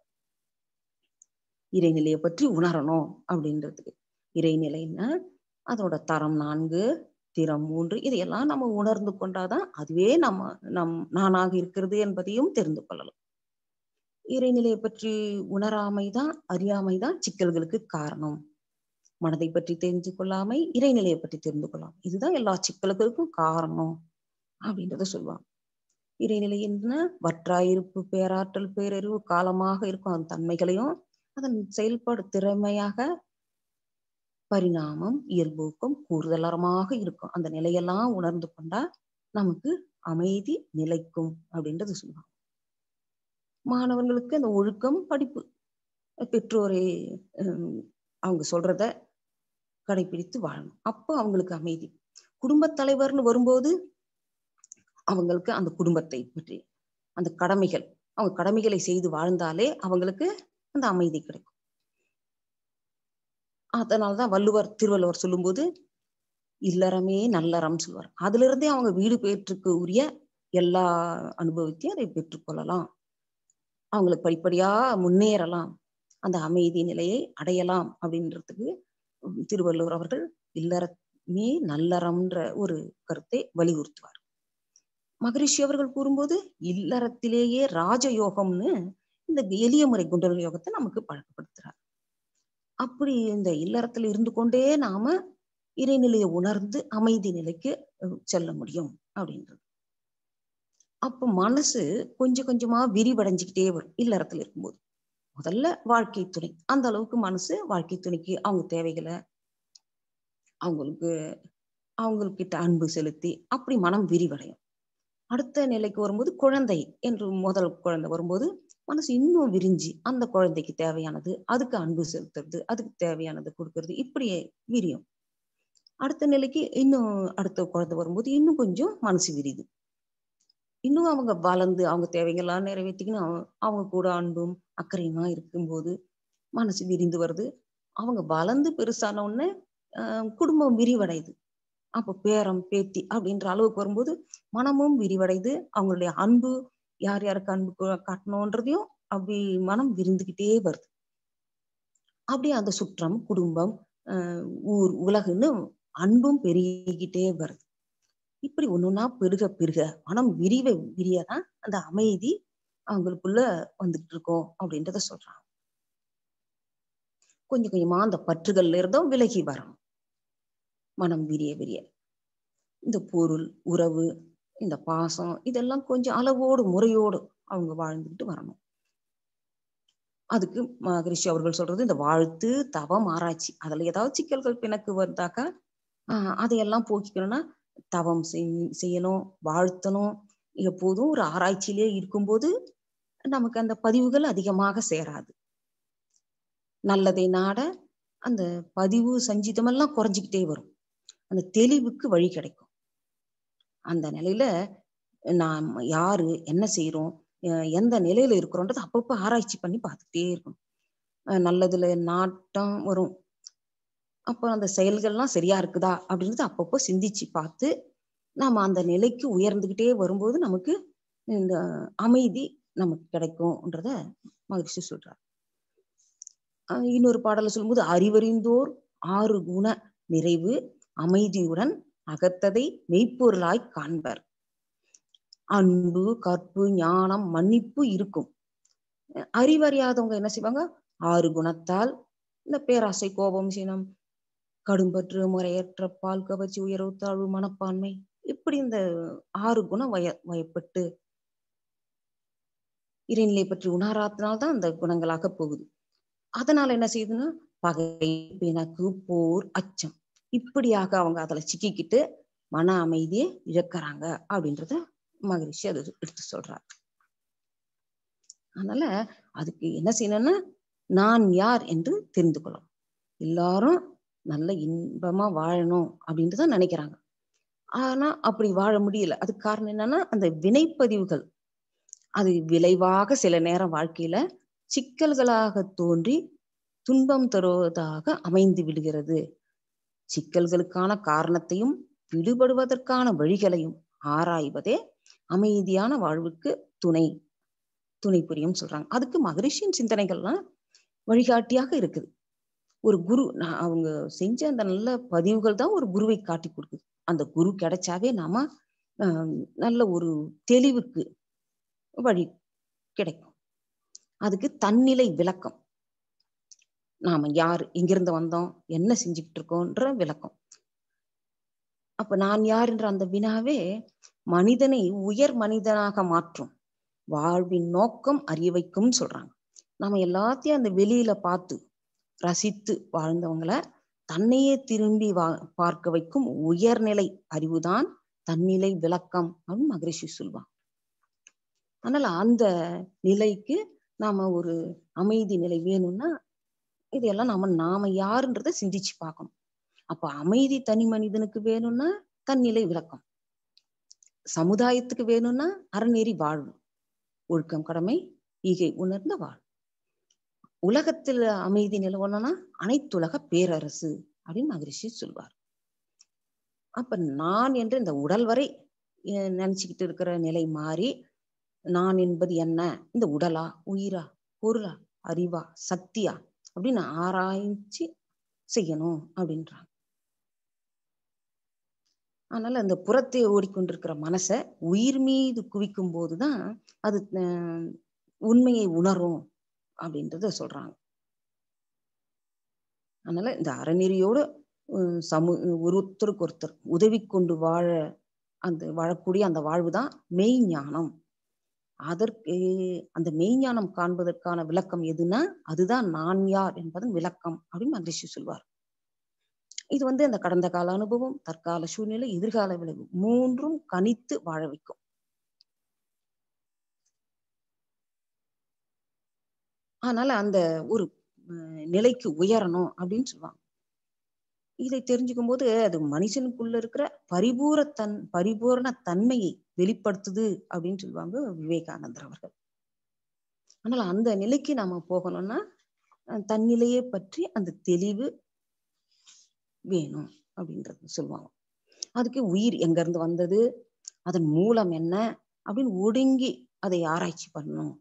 இறைநிலையை பற்றி உணரணும் அப்படின்றதுக்கு இறைநிலைன்னா அதோட தரம் நான்கு திறம் மூன்று இதையெல்லாம் நம்ம உணர்ந்து கொண்டாதான் அதுவே நம்ம நம் நானாக இருக்கிறது என்பதையும் தெரிந்து கொள்ளலாம் இறைநிலையை பற்றி உணராமைதான் அறியாமைதான் சிக்கல்களுக்கு காரணம் மனதை பற்றி தெரிந்து கொள்ளாமை இறைநிலையை பற்றி தெரிந்து கொள்ளாமை இதுதான் எல்லா சிக்கல்களுக்கும் காரணம் அப்படின்றத சொல்லுவாங்க இறைநிலை என்ன வற்றாயிருப்பு பேராற்றல் பேரறிவு காலமாக இருக்கும் அந்த தன்மைகளையும் அதன் செயல்பாடு திறமையாக பரிணாமம் இயல்பூக்கம் கூறுதலரமாக இருக்கும் அந்த நிலையெல்லாம் உணர்ந்து கொண்டா நமக்கு அமைதி நிலைக்கும் அப்படின்றது சொல்லுவாங்க மாணவர்களுக்கு அந்த ஒழுக்கம் படிப்பு பெற்றோரை ஹம், அவங்க சொல்றத கடைபிடித்து வாழணும் அப்போ அவங்களுக்கு அமைதி குடும்பத் தலைவர்னு வரும்போது அவங்களுக்கு அந்த குடும்பத்தை பற்றி அந்த கடமைகள் அவங்க கடமைகளை செய்து வாழ்ந்தாலே அவங்களுக்கு அந்த அமைதி கிடைக்கும் அதனாலதான் வள்ளுவர் திருவள்ளுவர் சொல்லும்போது இல்லறமே நல்லறம் சொல்வார் அதுல இருந்தே அவங்க வீடு பேற்றுக்கு உரிய எல்லா அனுபவத்தையும் அதை பெற்றுக்கொள்ளலாம் அவங்களுக்கு படிப்படியா முன்னேறலாம் அந்த அமைதி நிலையை அடையலாம் அப்படின்றதுக்கு உம், திருவள்ளுவர் அவர்கள் இல்லறமே நல்லறம்ன்ற ஒரு கருத்தை வலியுறுத்துவார் மகரிஷி அவர்கள் கூறும்போது இல்லறத்திலேயே ராஜயோகம்னு இந்த எளிய முறை குண்டல் யோகத்தை நமக்கு பழக்கப்படுத்துறார் அப்படி இந்த இல்லறத்துல இருந்து கொண்டே நாம இறைநிலையை உணர்ந்து அமைதி நிலைக்கு அஹ், செல்ல முடியும் அப்படின்றது அப்ப மனசு கொஞ்சம் கொஞ்சமா விரிவடைஞ்சுக்கிட்டே வரும் இல்லறத்துல இருக்கும்போது முதல்ல வாழ்க்கை துணை அந்த அளவுக்கு மனசு வாழ்க்கை துணைக்கு அவங்க தேவைகளை அவங்களுக்கு அவங்கக்கிட்ட அன்பு செலுத்தி அப்படி மனம் விரிவடையும் அடுத்த நிலைக்கு வரும்போது குழந்தை என்று முதல் குழந்தை வரும்போது மனசு இன்னும் விரிஞ்சு அந்த குழந்தைக்கு தேவையானது அதுக்கு அன்பு செலுத்துறது அதுக்கு தேவையானது கொடுக்கறது இப்படியே விரியும் அடுத்த நிலைக்கு இன்னும் அடுத்த குழந்தை வரும்போது இன்னும் கொஞ்சம் மனசு விரியுது இன்னும் அவங்க வளர்ந்து அவங்க தேவைகள்லாம் நிறைவேற்றிக்கணும் அவங்க அவங்க கூட அன்பும் அக்கறையுமா இருக்கும்போது மனசு விரிந்து வருது அவங்க வளர்ந்து பெருசான உடனே ஆஹ் குடும்பம் விரிவடையுது அப்போ பேரம் பேத்தி அப்படின்ற அளவுக்கு வரும்போது மனமும் விரிவடைந்து அவங்களுடைய அன்பு யார் யாருக்கு அன்பு கு- காட்டணுன்றதையும் அப்படி மனம் விரிந்துகிட்டே வருது அப்படியே அந்த சுற்றம் குடும்பம் ஆஹ் ஊர் உலகுன்னு அன்பும் பெருகிக்கிட்டே வருது இப்படி ஒண்ணுன்னா பெருக பெருக மனம் விரிவ விரியதான் அந்த அமைதி அவங்களுக்குள்ள வந்துட்டு இருக்கோம் அப்படின்றத சொல்றாங்க கொஞ்சம் கொஞ்சமா அந்த பற்றுகள்ல இருந்தும் விலகி வரணும் மனம் விரிய விரிய இந்த பொருள் உறவு இந்த பாசம் இதெல்லாம் கொஞ்சம் அளவோடு முறையோடு அவங்க வாழ்ந்துட்டு வரணும் அதுக்கு மகரிஷி அவர்கள் சொல்றது இந்த வாழ்த்து தவம் ஆராய்ச்சி அதுல ஏதாவது சிக்கல்கள் பிணக்கு வந்தாக்கா ஆஹ் அதையெல்லாம் போக்கிக்கணும்னா தவம் செய்- செய்யணும் வாழ்த்தணும் எப்போதும் ஒரு ஆராய்ச்சியிலே இருக்கும்போது நமக்கு அந்த பதிவுகள் அதிகமாக சேராது நல்லதை நாட அந்த பதிவு சஞ்சிதமெல்லாம் குறைஞ்சிக்கிட்டே வரும் அந்த தெளிவுக்கு வழி கிடைக்கும் அந்த நிலையில நாம் யாரு என்ன செய்யறோம் அஹ் எந்த நிலையில இருக்கிறோன்றது அப்பப்போ ஆராய்ச்சி பண்ணி பார்த்துக்கிட்டே இருக்கணும் அஹ் நல்லதுல நாட்டம் வரும் அப்போ அந்த செயல்கள்லாம் சரியா இருக்குதா அப்படின்றது அப்பப்போ சிந்திச்சு பார்த்து நாம அந்த நிலைக்கு உயர்ந்துகிட்டே வரும்போது நமக்கு இந்த அமைதி நமக்கு கிடைக்கும்ன்றத மகிழ்ச்சி சொல்றார் அஹ் இன்னொரு பாடல சொல்லும்போது அறிவறிந்தோர் ஆறு குண நிறைவு அமைதியுடன் அகத்ததை மெய்ப்பொருளாய் காண்பர் அன்பு கற்பு ஞானம் மன்னிப்பு இருக்கும் அஹ் அறிவறியாதவங்க என்ன செய்வாங்க ஆறு குணத்தால் இந்த பேராசை கோபம் சினம் கடும்பற்று முறையற்ற பால் கவர்ச்சி உயர்வு தாழ்வு மனப்பான்மை இப்படி இந்த ஆறு குணம் வய வயப்பட்டு இறைநிலை பற்றி உணராத்தினால்தான் அந்த குணங்களாக போகுது அதனால என்ன செய்யுதுன்னா பகை பிணக்கு போர் அச்சம் இப்படியாக அவங்க அதுல சிக்கிக்கிட்டு மன அமைதியை இழக்கிறாங்க அப்படின்றத மகரிஷி அது எடுத்து சொல்றார் அதனால அதுக்கு என்ன செய்யணும்னா நான் யார் என்று தெரிந்து கொள்ளணும் எல்லாரும் நல்ல இன்பமா வாழணும் அப்படின்ட்டு தான் நினைக்கிறாங்க ஆனா அப்படி வாழ முடியல அதுக்கு காரணம் என்னன்னா அந்த வினைப்பதிவுகள் அது விளைவாக சில நேரம் வாழ்க்கையில சிக்கல்களாக தோன்றி துன்பம் தருவதாக அமைந்து விடுகிறது சிக்கல்களுக்கான காரணத்தையும் விடுபடுவதற்கான வழிகளையும் ஆராய்வதே அமைதியான வாழ்வுக்கு துணை துணை புரியும் சொல்றாங்க அதுக்கு மகரிஷியின் சிந்தனைகள்லாம் வழிகாட்டியாக இருக்குது ஒரு குரு நான் அவங்க செஞ்ச அந்த நல்ல பதிவுகள் தான் ஒரு குருவை காட்டி கொடுக்குது அந்த குரு கிடைச்சாவே நாம ஆஹ், நல்ல ஒரு தெளிவுக்கு வழி கிடைக்கும் அதுக்கு தன்னிலை விளக்கம் நாம யார் எங்கிருந்து வந்தோம் என்ன செஞ்சுக்கிட்டு இருக்கோம்ன்ற விளக்கம் அப்ப நான் யார் என்ற அந்த வினாவே மனிதனை உயர் மனிதனாக மாற்றும் வாழ்வின் நோக்கம் அறிய வைக்கும்னு சொல்றாங்க நாம எல்லாத்தையும் அந்த வெளியில பார்த்து ரசித்து வாழ்ந்தவங்கள தன்னையே திரும்பி வா பார்க்க வைக்கும் உயர்நிலை அறிவுதான் தன்னிலை விளக்கம் அப்படின்னு மகரிஷி சொல்லுவாங்க அதனால அந்த நிலைக்கு நாம ஒரு அமைதி நிலை வேணும்னா இதெல்லாம் நாம நாம யாருன்றத சிந்திச்சு பார்க்கணும் அப்ப அமைதி தனி மனிதனுக்கு வேணும்னா தன்னிலை விளக்கம் சமுதாயத்துக்கு வேணும்னா அறநெறி வாழ்வு ஒழுக்கம் கடமை ஈகை உணர்ந்த வாழ்வு உலகத்துல அமைதி நிலவணும்னா அனைத்துலக பேரரசு அப்படின்னு மகரிஷி சொல்வார் அப்ப நான் என்று இந்த உடல் வரை அஹ் நினைச்சுக்கிட்டு இருக்கிற நிலை மாறி நான் என்பது என்ன இந்த உடலா உயிரா பொருளா அறிவா சக்தியா அப்படின்னு ஆராய்ச்சி செய்யணும் அப்படின்றாங்க அதனால அந்த புறத்தை ஓடிக்கொண்டிருக்கிற மனசை உயிர் மீது குவிக்கும் போதுதான் அது அஹ், உண்மையை உணரும் அப்படின்றத சொல்றாங்க அதனால இந்த அறநெறியோட உம், சமு ஒருத்தருக்கு ஒருத்தர் உதவி கொண்டு வாழ அந்த வாழக்கூடிய அந்த வாழ்வுதான் மெய் ஞானம் அதற்கு அந்த மெய்ஞானம் காண்பதற்கான விளக்கம் எதுன்னா அதுதான் நான் யார் என்பதன் விளக்கம் அப்படின்னு மகரிஷி சொல்வார் இது வந்து அந்த கடந்த கால அனுபவம் தற்கால சூழ்நிலை எதிர்கால விளைவு மூன்றும் கணித்து வாழ வைக்கும் அதனால அந்த ஒரு அஹ், நிலைக்கு உயரணும் அப்படின்னு சொல்லுவாங்க இதை தெரிஞ்சுக்கும் போது அது மனுஷனுக்குள்ள இருக்கிற பரிபூர தன் பரிபூரண தன்மையை வெளிப்படுத்துது அப்படின்னு சொல்லுவாங்க விவேகானந்தர் அவர்கள் அதனால அந்த நிலைக்கு நாம போகணும்னா அஹ் தன்னிலையை பற்றி அந்த தெளிவு வேணும் அப்படின்றது சொல்லுவாங்க அதுக்கு உயிர் எங்க இருந்து வந்தது அதன் மூலம் என்ன அப்படின்னு ஒடுங்கி அதை ஆராய்ச்சி பண்ணணும்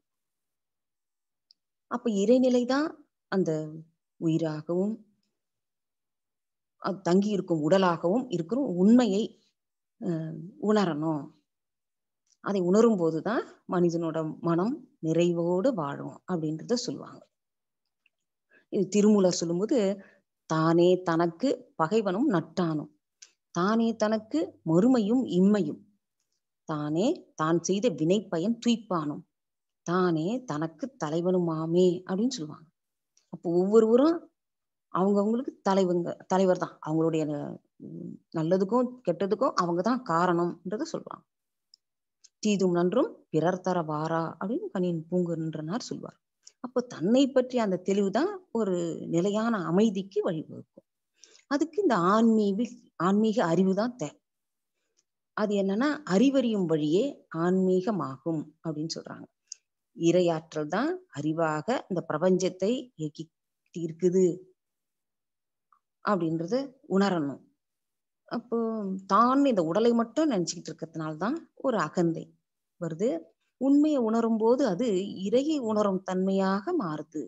அப்ப இறைநிலை தான் அந்த உயிராகவும் அது தங்கி இருக்கும் உடலாகவும் இருக்கிற உண்மையை அஹ், உணரணும் அதை உணரும் போதுதான் மனிதனோட மனம் நிறைவோடு வாழும் அப்படின்றத சொல்லுவாங்க இது திருமூலர் சொல்லும்போது தானே தனக்கு பகைவனும் நட்டானும் தானே தனக்கு மறுமையும் இம்மையும் தானே தான் செய்த வினைப்பயன் துய்ப்பானும் தானே தனக்கு தலைவனுமாமே அப்படின்னு சொல்லுவாங்க அப்போ ஒவ்வொருவரும் அவங்கவங்களுக்கு தலைவங்க தலைவர் தான் அவங்களுடைய உம், நல்லதுக்கும் கெட்டதுக்கும் அவங்க தான் காரணம்ன்றத சொல்லுவாங்க தீதும் நன்றும் பிறர் தர வாரா அப்படின்னு கணியன் பூங்குன்றனார் சொல்வார் அப்போ தன்னை பற்றி அந்த தெளிவு தான் ஒரு நிலையான அமைதிக்கு வழிவகுக்கும் அதுக்கு இந்த ஆன்மீக ஆன்மீக அறிவு தான் தேவை அது என்னன்னா அறிவறியும் வழியே ஆன்மீகமாகும் அப்படின்னு சொல்றாங்க இரையாற்றல் தான் அறிவாக இந்த பிரபஞ்சத்தை இயக்கிட்டு இருக்குது அப்படின்றத உணரணும் அப்போ தான் இந்த உடலை மட்டும் நினைச்சுக்கிட்டு இருக்கிறதுனால தான் ஒரு அகந்தை வருது உண்மையை உணரும் போது அது இறையை உணரும் தன்மையாக மாறுது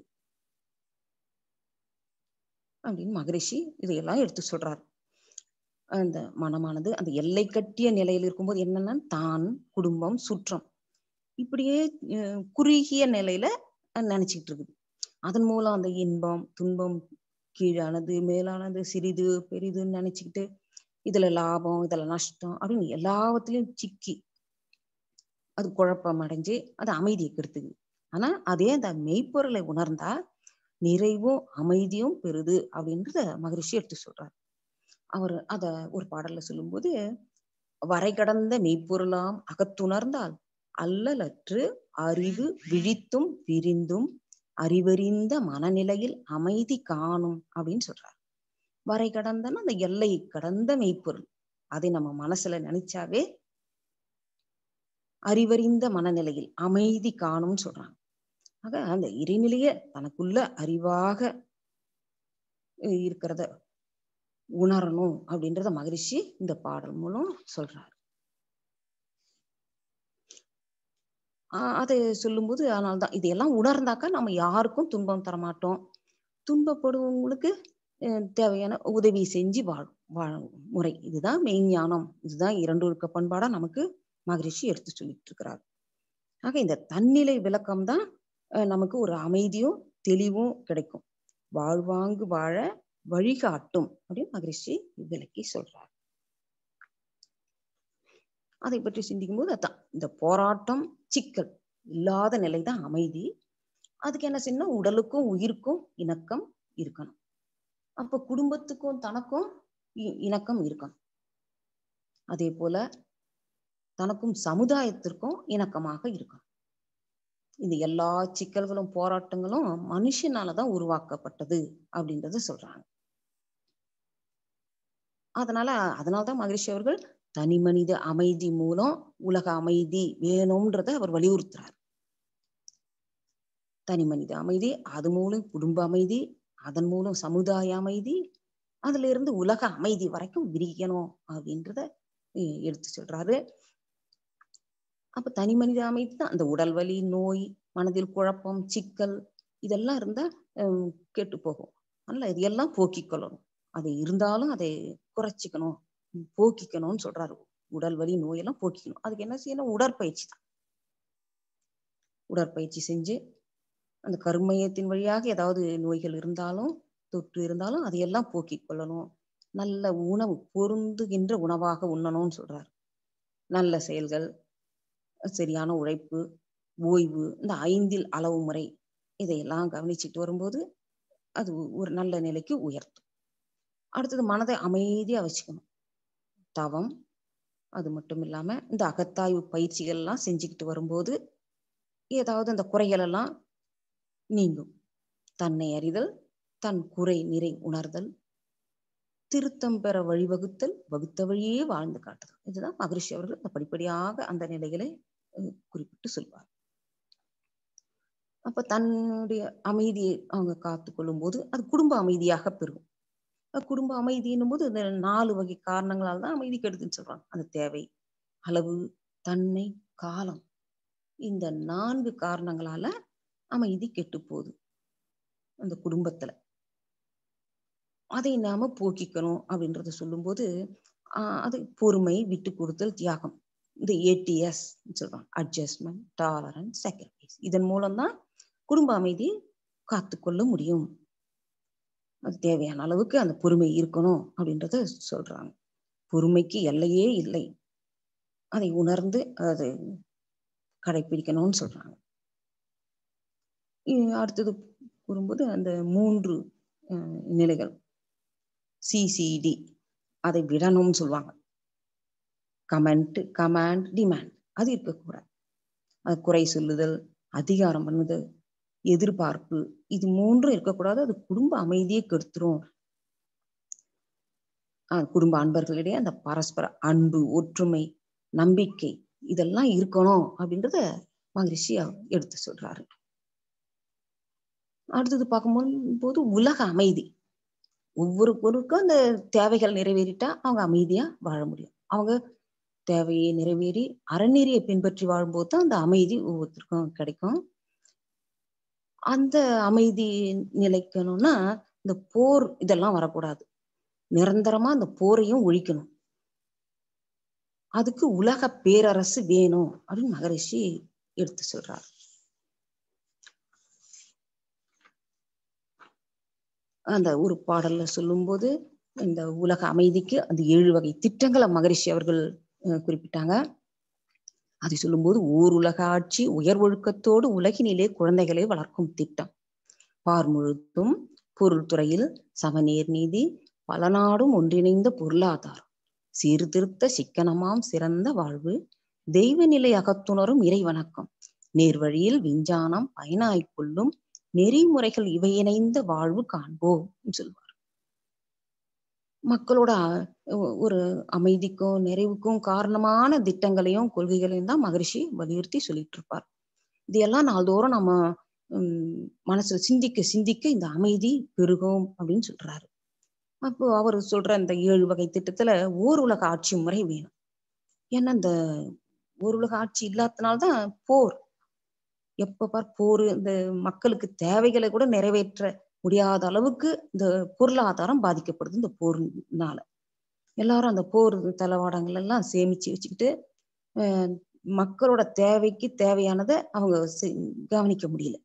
அப்படின்னு மகரிஷி இதையெல்லாம் எடுத்து சொல்றாரு அந்த மனமானது அந்த எல்லை கட்டிய நிலையில் இருக்கும்போது என்னன்னா தான் குடும்பம் சுற்றம் இப்படியே அஹ், குறுகிய நிலையில அஹ், நினைச்சுக்கிட்டு இருக்குது அதன் மூலம் அந்த இன்பம் துன்பம் கீழானது மேலானது சிறிது பெரிதுன்னு நினைச்சுக்கிட்டு இதுல லாபம் இதுல நஷ்டம் அப்படின்னு எல்லாவற்றிலையும் சிக்கி அது குழப்பம் அடைஞ்சு அது அமைதியை கெடுத்துது ஆனா அதே அந்த மெய்ப்பொருளை உணர்ந்தா நிறைவும் அமைதியும் பெறுது அப்படின்றத மகரிஷி எடுத்து சொல்றார் அவர் அத ஒரு பாடல்ல சொல்லும்போது வரை கடந்த மெய்ப்பொருளாம் அகத்துணர்ந்தால் அல்லலற்று அறிவு விழித்தும் விரிந்தும் அறிவறிந்த மனநிலையில் அமைதி காணும் அப்படின்னு சொல்றார் வரை கடந்தன்னா அந்த எல்லை கடந்த மெய்ப்பொருள் அதை நம்ம மனசுல நினைச்சாவே அறிவறிந்த மனநிலையில் அமைதி காணும்னு சொல்றாங்க ஆக அந்த இறைநிலைய தனக்குள்ள அறிவாக அஹ் இருக்கிறத உணரணும் அப்படின்றத மகரிஷி இந்த பாடல் மூலம் சொல்றார் ஆஹ் அதை சொல்லும்போது அதனால்தான் இதையெல்லாம் உணர்ந்தாக்கா நம்ம யாருக்கும் துன்பம் தரமாட்டோம் துன்பப்படுவவங்களுக்கு அஹ் தேவையான உதவி செஞ்சு வாழும் வாழும் முறை இதுதான் மெய்ஞானம் இதுதான் இரண்டொழுக்க பண்பாடா நமக்கு மகரிஷி எடுத்து சொல்லிட்டு இருக்கிறார் ஆக இந்த தன்னிலை விளக்கம் தான் நமக்கு ஒரு அமைதியும் தெளிவும் கிடைக்கும் வாழ்வாங்கு வாழ வழிகாட்டும் அப்படின்னு மகரிஷி விளக்கி சொல்றார் அதை பற்றி சிந்திக்கும் போது அதான் இந்த போராட்டம் சிக்கல் இல்லாத நிலைதான் அமைதி அதுக்கு என்ன செய்யணும் உடலுக்கும் உயிருக்கும் இணக்கம் இருக்கணும் அப்ப குடும்பத்துக்கும் தனக்கும் இ- இணக்கம் இருக்கணும் அதே போல தனக்கும் சமுதாயத்திற்கும் இணக்கமாக இருக்கணும் இந்த எல்லா சிக்கல்களும் போராட்டங்களும் மனுஷனாலதான் உருவாக்கப்பட்டது அப்படின்றத சொல்றாங்க அதனால அதனால்தான் மகரிஷி அவர்கள் தனி மனித அமைதி மூலம் உலக அமைதி வேணும்ன்றத அவர் வலியுறுத்துறார் தனி மனித அமைதி அது மூலம் குடும்ப அமைதி அதன் மூலம் சமுதாய அமைதி அதுல இருந்து உலக அமைதி வரைக்கும் விரிக்கணும் அப்படின்றத எ- எடுத்து சொல்றாரு அப்ப தனி மனித அமைதி தான் அந்த உடல் வலி நோய் மனதில் குழப்பம் சிக்கல் இதெல்லாம் இருந்தா ஹம், கெட்டு போகும் அதனால இதையெல்லாம் போக்கிக் கொள்ளணும் அது இருந்தாலும் அதை குறைச்சிக்கணும் உம், போக்கிக்கணும்னு சொல்றாரு உடல் வலி நோயெல்லாம் போக்கிக்கணும் அதுக்கு என்ன செய்யணும் உடற்பயிற்சி தான் உடற்பயிற்சி செஞ்சு அந்த கருமையத்தின் வழியாக ஏதாவது நோய்கள் இருந்தாலும் தொற்று இருந்தாலும் அதையெல்லாம் போக்கிக் கொள்ளணும் நல்ல உணவு பொருந்துகின்ற உணவாக உண்ணணும்னு சொல்றாரு நல்ல செயல்கள் சரியான உழைப்பு ஓய்வு இந்த ஐந்தில் அளவு முறை இதையெல்லாம் கவனிச்சுட்டு வரும்போது அது ஒரு நல்ல நிலைக்கு உயர்த்தும் அடுத்தது மனதை அமைதியா வச்சுக்கணும் தவம் அது மட்டும் இல்லாம இந்த அகத்தாய்வு பயிற்சிகள் எல்லாம் செஞ்சுக்கிட்டு வரும்போது ஏதாவது அந்த குறைகள் எல்லாம் நீங்கும் தன்னை அறிதல் தன் குறை நிறை உணர்தல் திருத்தம் பெற வழிவகுத்தல் வகுத்த வழியே வாழ்ந்து காட்டுதல் இதுதான் மகரிஷி அவர்கள் அந்த படிப்படியாக அந்த நிலைகளை அஹ், குறிப்பிட்டு சொல்வார் அப்ப தன்னுடைய அமைதியை அவங்க காத்து கொள்ளும் போது அது குடும்ப அமைதியாக பெறும் அஹ் குடும்ப அமைதின்னும் போது இந்த நாலு வகை காரணங்களால் தான் அமைதி கெடுதுன்னு சொல்றாங்க அந்த தேவை அளவு தன்மை காலம் இந்த நான்கு காரணங்களால அமைதி கெட்டு போகுது அந்த குடும்பத்துல அதை நாம போக்கிக்கணும் அப்படின்றத சொல்லும்போது ஆஹ் அது பொறுமை விட்டு கொடுத்தல் தியாகம் இந்த ஏடிஎஸ் சொல்றாங்க அட்ஜஸ்ட்மெண்ட் டாலரன்ஸ் sacrifice இதன் மூலம்தான் குடும்ப அமைதியை காத்துக்கொள்ள முடியும் அது தேவையான அளவுக்கு அந்த பொறுமை இருக்கணும் அப்படின்றத சொல்றாங்க பொறுமைக்கு எல்லையே இல்லை அதை உணர்ந்து அதை கடைபிடிக்கணும்னு சொல்றாங்க இ- அடுத்தது கூறும்போது அந்த மூன்று அஹ், நிலைகள் சிசிடி அதை விடணும்னு சொல்லுவாங்க கமெண்ட் கமாண்ட் டிமாண்ட் அது இருக்கக்கூடாது அது குறை சொல்லுதல் அதிகாரம் பண்ணுதல் எதிர்பார்ப்பு இது மூன்றும் இருக்கக்கூடாது அது குடும்ப அமைதியை கெடுத்துரும் ஆஹ் குடும்ப அன்பர்களிடையே அந்த பரஸ்பர அன்பு ஒற்றுமை நம்பிக்கை இதெல்லாம் இருக்கணும் அப்படின்றத மகரிஷி அவர் எடுத்து சொல்றாரு அடுத்தது பார்க்கும்போது போது உலக அமைதி ஒவ்வொருவருக்கும் அந்த தேவைகள் நிறைவேறிட்டா அவங்க அமைதியா வாழ முடியும் அவங்க தேவையை நிறைவேறி அறநெறியை பின்பற்றி வாழும்போது தான் அந்த அமைதி ஒவ்வொருத்தருக்கும் கிடைக்கும் அந்த அமைதி நிலைக்கணும்னா இந்த போர் இதெல்லாம் வரக்கூடாது நிரந்தரமா அந்த போரையும் ஒழிக்கணும் அதுக்கு உலக பேரரசு வேணும் அப்படின்னு மகரிஷி எடுத்து சொல்றார் அந்த ஒரு பாடல்ல சொல்லும்போது இந்த உலக அமைதிக்கு அந்த ஏழு வகை திட்டங்களை மகரிஷி அவர்கள் அஹ், குறிப்பிட்டாங்க அதை சொல்லும்போது ஓர் உலக ஆட்சி உயர் ஒழுக்கத்தோடு உலகினிலே குழந்தைகளை வளர்க்கும் திட்டம் பார் முழுதும் பொருள் துறையில் சமநீர் நீதி பல நாடும் ஒன்றிணைந்த பொருளாதாரம் சீர்திருத்த சிக்கனமாம் சிறந்த வாழ்வு தெய்வ நிலை அகத்துணரும் இறை வணக்கம் நேர்வழியில் விஞ்ஞானம் பயனாய்க் கொள்ளும் நெறிமுறைகள் இவை இணைந்த வாழ்வு காண்போம் சொல்வார் மக்களோட அஹ், ஒரு அமைதிக்கும் நிறைவுக்கும் காரணமான திட்டங்களையும் கொள்கைகளையும் தான் மகரிஷி வலியுறுத்தி சொல்லிட்டு இருப்பார் இதையெல்லாம் நாள்தோறும் நம்ம உம் மனசுல சிந்திக்க சிந்திக்க இந்த அமைதி பெருகும் அப்படின்னு சொல்றாரு அப்போ அவர் சொல்ற இந்த ஏழு வகை திட்டத்துல ஓர் உலக ஆட்சி முறை வேணும் ஏன்னா இந்த ஓர் உலக ஆட்சி இல்லாதனால்தான் போர் எப்ப பார் போர் இந்த மக்களுக்கு தேவைகளை கூட நிறைவேற்ற முடியாத அளவுக்கு இந்த பொருளாதாரம் பாதிக்கப்படுது இந்த போர்னால எல்லாரும் அந்த போர் தளவாடங்கள் எல்லாம் சேமிச்சு வச்சுக்கிட்டு அஹ் மக்களோட தேவைக்கு தேவையானதை அவங்க செ- கவனிக்க முடியல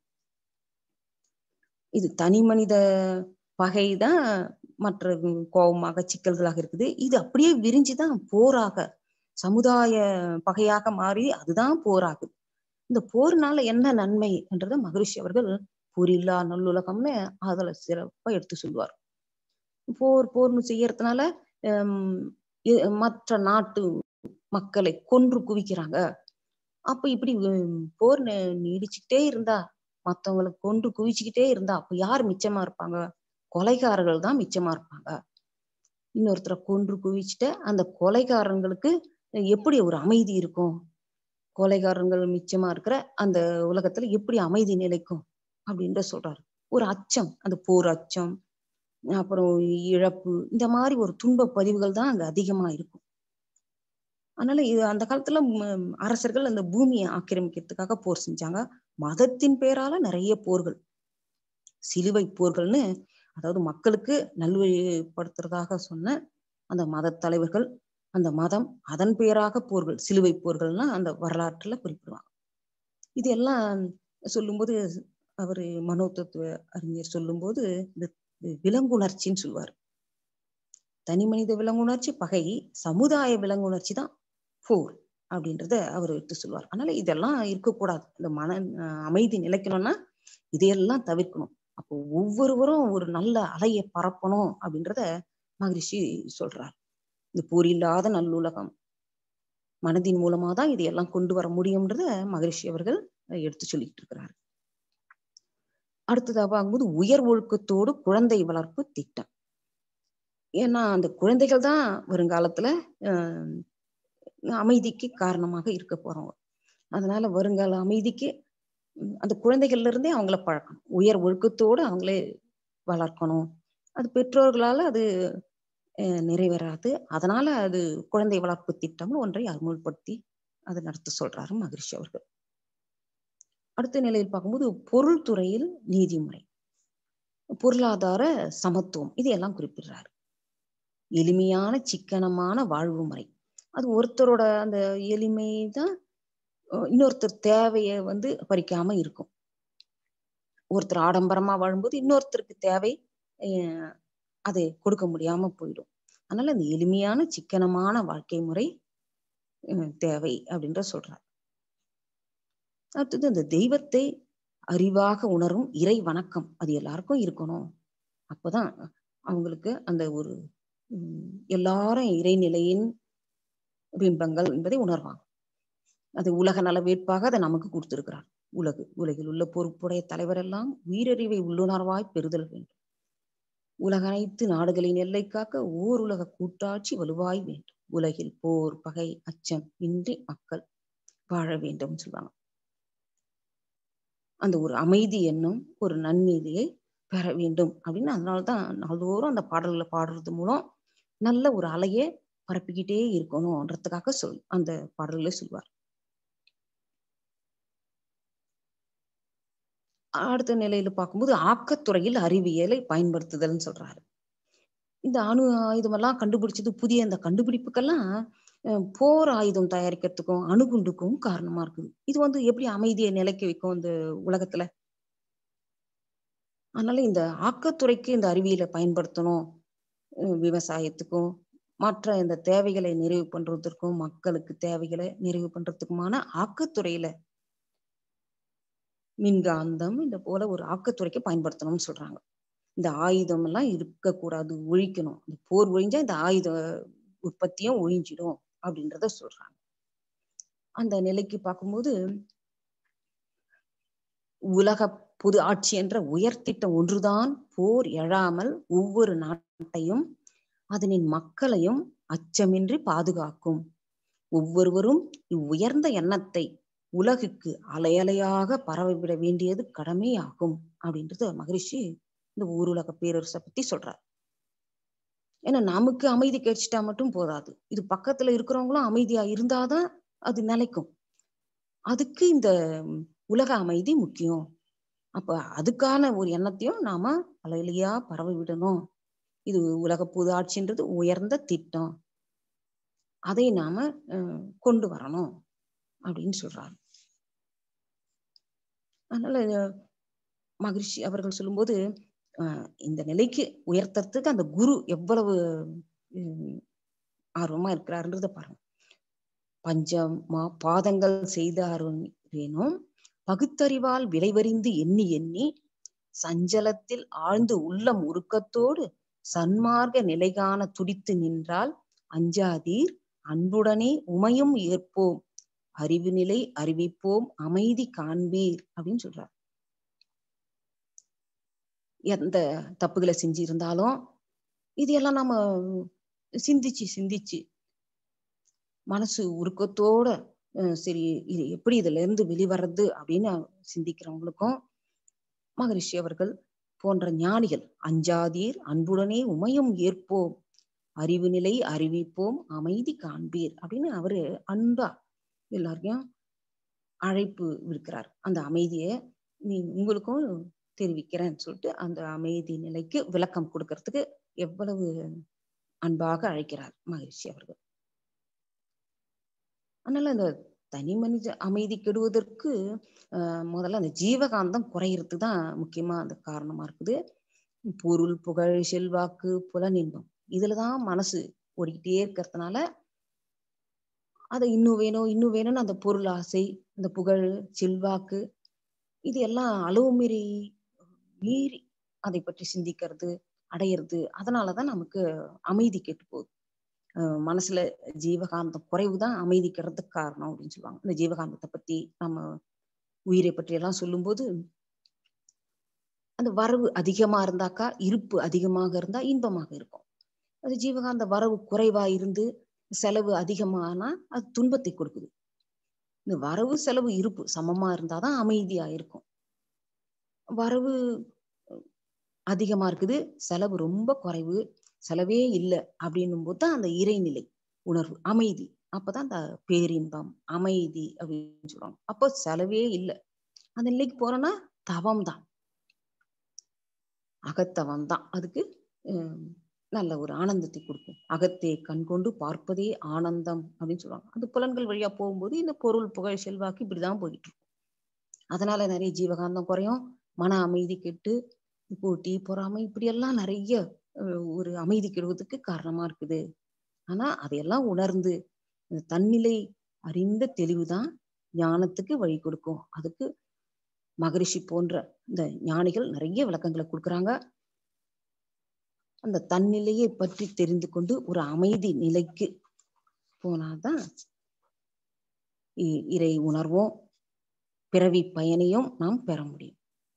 இது தனி மனித பகைதான் மற்ற கோபமாக சிக்கல்களாக இருக்குது இது அப்படியே விரிஞ்சுதான் போராக சமுதாய பகையாக மாறி அதுதான் போராகுது இந்த போர்னால என்ன நன்மை என்றதை மகரிஷி அவர்கள் போரில்லா நல்லுலகம்னு அதுல சிறப்பா எடுத்து சொல்லுவார் போர் போர்னு செய்யறதுனால ஹம், இ- மற்ற நாட்டு மக்களை கொன்று குவிக்கிறாங்க அப்ப இப்படி ஹம், போர் நெ- நீடிச்சுக்கிட்டே இருந்தா மத்தவங்களை கொன்று குவிச்சுக்கிட்டே இருந்தா அப்ப யார் மிச்சமா இருப்பாங்க கொலைகாரர்கள் தான் மிச்சமா இருப்பாங்க இன்னொருத்தரை கொன்று குவிச்சுட்ட அந்த கொலைகாரங்களுக்கு எப்படி ஒரு அமைதி இருக்கும் கொலைகாரங்கள் மிச்சமா இருக்கிற அந்த உலகத்துல எப்படி அமைதி நிலைக்கும் அப்படின்ற சொல்றாரு ஒரு அச்சம் அந்த போர் அச்சம் அப்புறம் இழப்பு இந்த மாதிரி ஒரு துன்ப பதிவுகள் தான் அங்க அதிகமா இருக்கும் அதனால இது அந்த காலத்துல ம், அரசர்கள் அந்த பூமியை ஆக்கிரமிக்கிறதுக்காக போர் செஞ்சாங்க மதத்தின் பேரால நிறைய போர்கள் சிலுவை போர்கள்னு அதாவது மக்களுக்கு நல்வழிப்படுத்துறதாக சொன்ன அந்த மத தலைவர்கள் அந்த மதம் அதன் பேராக போர்கள் சிலுவை போர்கள்னா அந்த வரலாற்றுல குறிப்பிடுவாங்க இது எல்லாம் சொல்லும்போது அவரு மனோதத்துவ அறிஞர் சொல்லும்போது இந்த விலங்குணர்ச்சின்னு சொல்லுவார் தனி மனித விலங்குணர்ச்சி பகை சமுதாய விலங்குணர்ச்சி தான் போர் அப்படின்றத அவர் எடுத்து சொல்லுவார் அதனால இதெல்லாம் இருக்கக்கூடாது இந்த மன அஹ் அமைதி நிலைக்கணும்னா இதையெல்லாம் தவிர்க்கணும் அப்போ ஒவ்வொருவரும் ஒரு நல்ல அலையை பரப்பணும் அப்படின்றத மகரிஷி சொல்றார் இந்த போர் இல்லாத நல்லுலகம் மனதின் மூலமா தான் இதையெல்லாம் கொண்டு வர முடியும்ன்றத மகரிஷி அவர்கள் எடுத்து சொல்லிட்டு இருக்கிறார் அடுத்ததாக பார்க்கும்போது உயர் ஒழுக்கத்தோடு குழந்தை வளர்ப்பு திட்டம் ஏன்னா அந்த குழந்தைகள் தான் வருங்காலத்துல அஹ், அமைதிக்கு காரணமாக இருக்க போறோம் அதனால வருங்கால அமைதிக்கு உம், அந்த குழந்தைகள்ல இருந்தே அவங்கள பழக்கணும் உயர் ஒழுக்கத்தோடு அவங்களே வளர்க்கணும் அது பெற்றோர்களால அது அஹ், நிறைவேறாது அதனால அது குழந்தை வளர்ப்பு திட்டம்னு ஒன்றை அமுல்படுத்தி அதை நடத்த சொல்றாரு மகிழ்ச்சி அவர்கள் அடுத்த நிலையில் பார்க்கும்போது பொருள் துறையில் நீதிமுறை பொருளாதார சமத்துவம் இதையெல்லாம் குறிப்பிடுறாரு எளிமையான சிக்கனமான வாழ்வு முறை அது ஒருத்தரோட அந்த எளிமை தான் அஹ் இன்னொருத்தர் தேவையை வந்து பறிக்காம இருக்கும் ஒருத்தர் ஆடம்பரமா வாழும்போது இன்னொருத்தருக்கு தேவை அஹ் அதை கொடுக்க முடியாம போயிடும் அதனால இந்த எளிமையான சிக்கனமான வாழ்க்கை முறை அஹ் தேவை அப்படின்ற சொல்றார் அடுத்தது இந்த தெய்வத்தை அறிவாக உணரும் இறை வணக்கம் அது எல்லாருக்கும் இருக்கணும் அப்பதான் அவங்களுக்கு அந்த ஒரு உம், எல்லாரும் இறைநிலையின் பிம்பங்கள் என்பதை உணர்வாங்க அது உலக நல வேட்பாக அதை நமக்கு கொடுத்திருக்கிறார் உலகு உலகில் உள்ள பொறுப்புடைய தலைவரெல்லாம் உயிரறிவை உள்ளுணர்வாய் பெறுதல் வேண்டும் உலக அனைத்து நாடுகளின் எல்லை காக்க ஓர் உலக கூட்டாட்சி வலுவாய் வேண்டும் உலகில் போர் பகை அச்சம் இன்றி மக்கள் வாழ வேண்டும் சொல்லுவாங்க அந்த ஒரு அமைதி என்னும் ஒரு நன்னீதியை பெற வேண்டும் அப்படின்னு அதனாலதான் நாள்தோறும் அந்த பாடல்களை பாடுறது மூலம் நல்ல ஒரு அலையை பரப்பிக்கிட்டே இருக்கணும்ன்றதுக்காக சொல் அந்த பாடல்களை சொல்வார் அடுத்த நிலையில பார்க்கும்போது ஆக்கத்துறையில் அறிவியலை பயன்படுத்துதல்னு சொல்றாரு இந்த அணு ஆயுதமெல்லாம் கண்டுபிடிச்சது புதிய இந்த கண்டுபிடிப்புக்கெல்லாம் அஹ், போர் ஆயுதம் தயாரிக்கிறதுக்கும் அணுகுண்டுக்கும் காரணமா இருக்குது இது வந்து எப்படி அமைதியை நிலைக்க வைக்கும் இந்த உலகத்துல அதனால இந்த ஆக்கத்துறைக்கு இந்த அறிவியலை பயன்படுத்தணும் அஹ், விவசாயத்துக்கும் மற்ற இந்த தேவைகளை நிறைவு பண்றதற்கும் மக்களுக்கு தேவைகளை நிறைவு பண்றதுக்குமான ஆக்கத்துறையில மின்காந்தம் இந்த போல ஒரு ஆக்கத்துறைக்கு பயன்படுத்தணும்னு சொல்றாங்க இந்த ஆயுதம் எல்லாம் இருக்கக்கூடாது ஒழிக்கணும் இந்த போர் ஒழிஞ்சா இந்த ஆயுத உற்பத்தியும் ஒழிஞ்சிடும் அப்படின்றத சொல்றாங்க அந்த நிலைக்கு பார்க்கும்போது உலக பொது ஆட்சி என்ற உயர்திட்டம் ஒன்றுதான் போர் எழாமல் ஒவ்வொரு நாட்டையும் அதனின் மக்களையும் அச்சமின்றி பாதுகாக்கும் ஒவ்வொருவரும் இவ்வுயர்ந்த எண்ணத்தை உலகுக்கு அலையலையாக பரவிவிட வேண்டியது கடமையாகும் அப்படின்றது மகரிஷி இந்த ஊருலக பேரரசை பத்தி சொல்றார் ஏன்னா நமக்கு அமைதி கிடைச்சிட்டா மட்டும் போதாது இது பக்கத்துல இருக்கிறவங்களும் அமைதியா இருந்தாதான் அது நிலைக்கும் அதுக்கு இந்த உலக அமைதி முக்கியம் அப்ப அதுக்கான ஒரு எண்ணத்தையும் நாம அலையிலையா பரவ விடணும் இது உலக பொது ஆட்சின்றது உயர்ந்த திட்டம் அதை நாம அஹ், கொண்டு வரணும் அப்படின்னு சொல்றாரு அதனால அஹ், மகிழ்ச்சி அவர்கள் சொல்லும்போது அஹ், இந்த நிலைக்கு உயர்த்துறதுக்கு அந்த குரு எவ்வளவு உம், ஆர்வமா இருக்கிறாருன்றத பாருங்க பஞ்சமா பாதங்கள் செய்தாரும் வேணும் பகுத்தறிவால் விளைவறிந்து எண்ணி எண்ணி சஞ்சலத்தில் ஆழ்ந்து உள்ளம் உருக்கத்தோடு சன்மார்க்க நிலைகாண துடித்து நின்றால் அஞ்சாதீர் அன்புடனே உமையும் ஏற்போம் அறிவு நிலை அறிவிப்போம் அமைதி காண்பீர் அப்படின்னு சொல்றார் எந்த தப்புகளை செஞ்சிருந்தாலும் இதையெல்லாம் நம்ம சிந்திச்சு சிந்திச்சு மனசு உருக்கத்தோட அஹ் சரி இது எப்படி இதுல இருந்து வெளிவர்றது அப்படின்னு சிந்திக்கிறவங்களுக்கும் மகரிஷி அவர்கள் போன்ற ஞானிகள் அஞ்சாதீர் அன்புடனே உமையும் ஏற்போம் அறிவு நிலை அறிவிப்போம் அமைதி காண்பீர் அப்படின்னு அவரு அன்பா எல்லாரையும் அழைப்பு விடுக்கிறார் அந்த அமைதியை நீ உங்களுக்கும் தெரிவிக்கிறேன்னு சொல்லிட்டு அந்த அமைதி நிலைக்கு விளக்கம் கொடுக்கறதுக்கு எவ்வளவு அன்பாக அழைக்கிறார் மகிழ்ச்சி அவர்கள் அதனால அந்த தனி மனித அமைதி கெடுவதற்கு ஆஹ் முதல்ல அந்த ஜீவகாந்தம் குறையறதுக்கு தான் முக்கியமா அந்த காரணமா இருக்குது பொருள் புகழ் செல்வாக்கு புலனின்பம் இதுலதான் மனசு ஓடிக்கிட்டே இருக்கிறதுனால அதை இன்னும் வேணும் இன்னும் வேணும்னு அந்த பொருள் ஆசை அந்த புகழ் செல்வாக்கு இது எல்லாம் அளவு மீறி மீறி அதை பற்றி சிந்திக்கிறது அடையிறது அதனாலதான் நமக்கு அமைதி கெட்டு போகுது அஹ் மனசுல ஜீவகாந்தம் குறைவுதான் அமைதி கெடுறதுக்கு காரணம் அப்படின்னு சொல்லுவாங்க இந்த ஜீவகாந்தத்தை பத்தி நம்ம உயிரை பற்றி எல்லாம் சொல்லும்போது அந்த வரவு அதிகமா இருந்தாக்கா இருப்பு அதிகமாக இருந்தா இன்பமாக இருக்கும் அது ஜீவகாந்த வரவு குறைவா இருந்து செலவு அதிகமானா அது துன்பத்தை கொடுக்குது இந்த வரவு செலவு இருப்பு சமமா இருந்தாதான் அமைதியா இருக்கும் வரவு அதிகமா இருக்குது செலவு ரொம்ப குறைவு செலவே இல்லை அப்படின்னும் போது தான் அந்த இறைநிலை உணர்வு அமைதி அப்பதான் அந்த பேரின்பம் அமைதி அப்படின்னு சொல்லுவாங்க அப்போ செலவே இல்லை அந்த நிலைக்கு போறோம்னா தவம் தான் அகத்தவம் தான் அதுக்கு நல்ல ஒரு ஆனந்தத்தை கொடுக்கும் அகத்தே கண்கொண்டு பார்ப்பதே ஆனந்தம் அப்படின்னு சொல்லுவாங்க அந்த புலன்கள் வழியா போகும்போது இந்த பொருள் புகழ் செல்வாக்கு இப்படிதான் போயிட்டு இருக்கும் அதனால நிறைய ஜீவகாந்தம் குறையும் மன அமைதி கெட்டு போட்டி பொறாமை இப்படியெல்லாம் நிறைய ஒரு அமைதி கெடுவதற்கு காரணமா இருக்குது ஆனா அதையெல்லாம் உணர்ந்து இந்த தன்னிலை அறிந்த தெளிவுதான் ஞானத்துக்கு வழி கொடுக்கும் அதுக்கு மகரிஷி போன்ற இந்த ஞானிகள் நிறைய விளக்கங்களை கொடுக்குறாங்க அந்த தன்னிலையை பற்றி தெரிந்து கொண்டு ஒரு அமைதி நிலைக்கு போனாதான் இறை உணர்வோம் பிறவி பயனையும் நாம் பெற முடியும்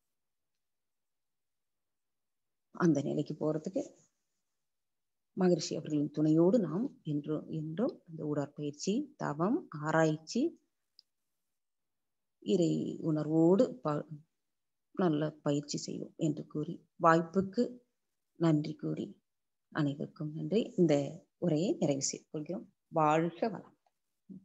அந்த நிலைக்கு போறதுக்கு மகரிஷி அவர்களின் துணையோடு நாம் என்றும் என்றும் இந்த உடற்பயிற்சி தவம் ஆராய்ச்சி இறை உணர்வோடு ப நல்ல பயிற்சி செய்வோம் என்று கூறி வாய்ப்புக்கு நன்றி கூறி அனைவருக்கும் நன்றி இந்த உரையை நிறைவு செய்து கொள்கிறோம் வாழ்க வளம்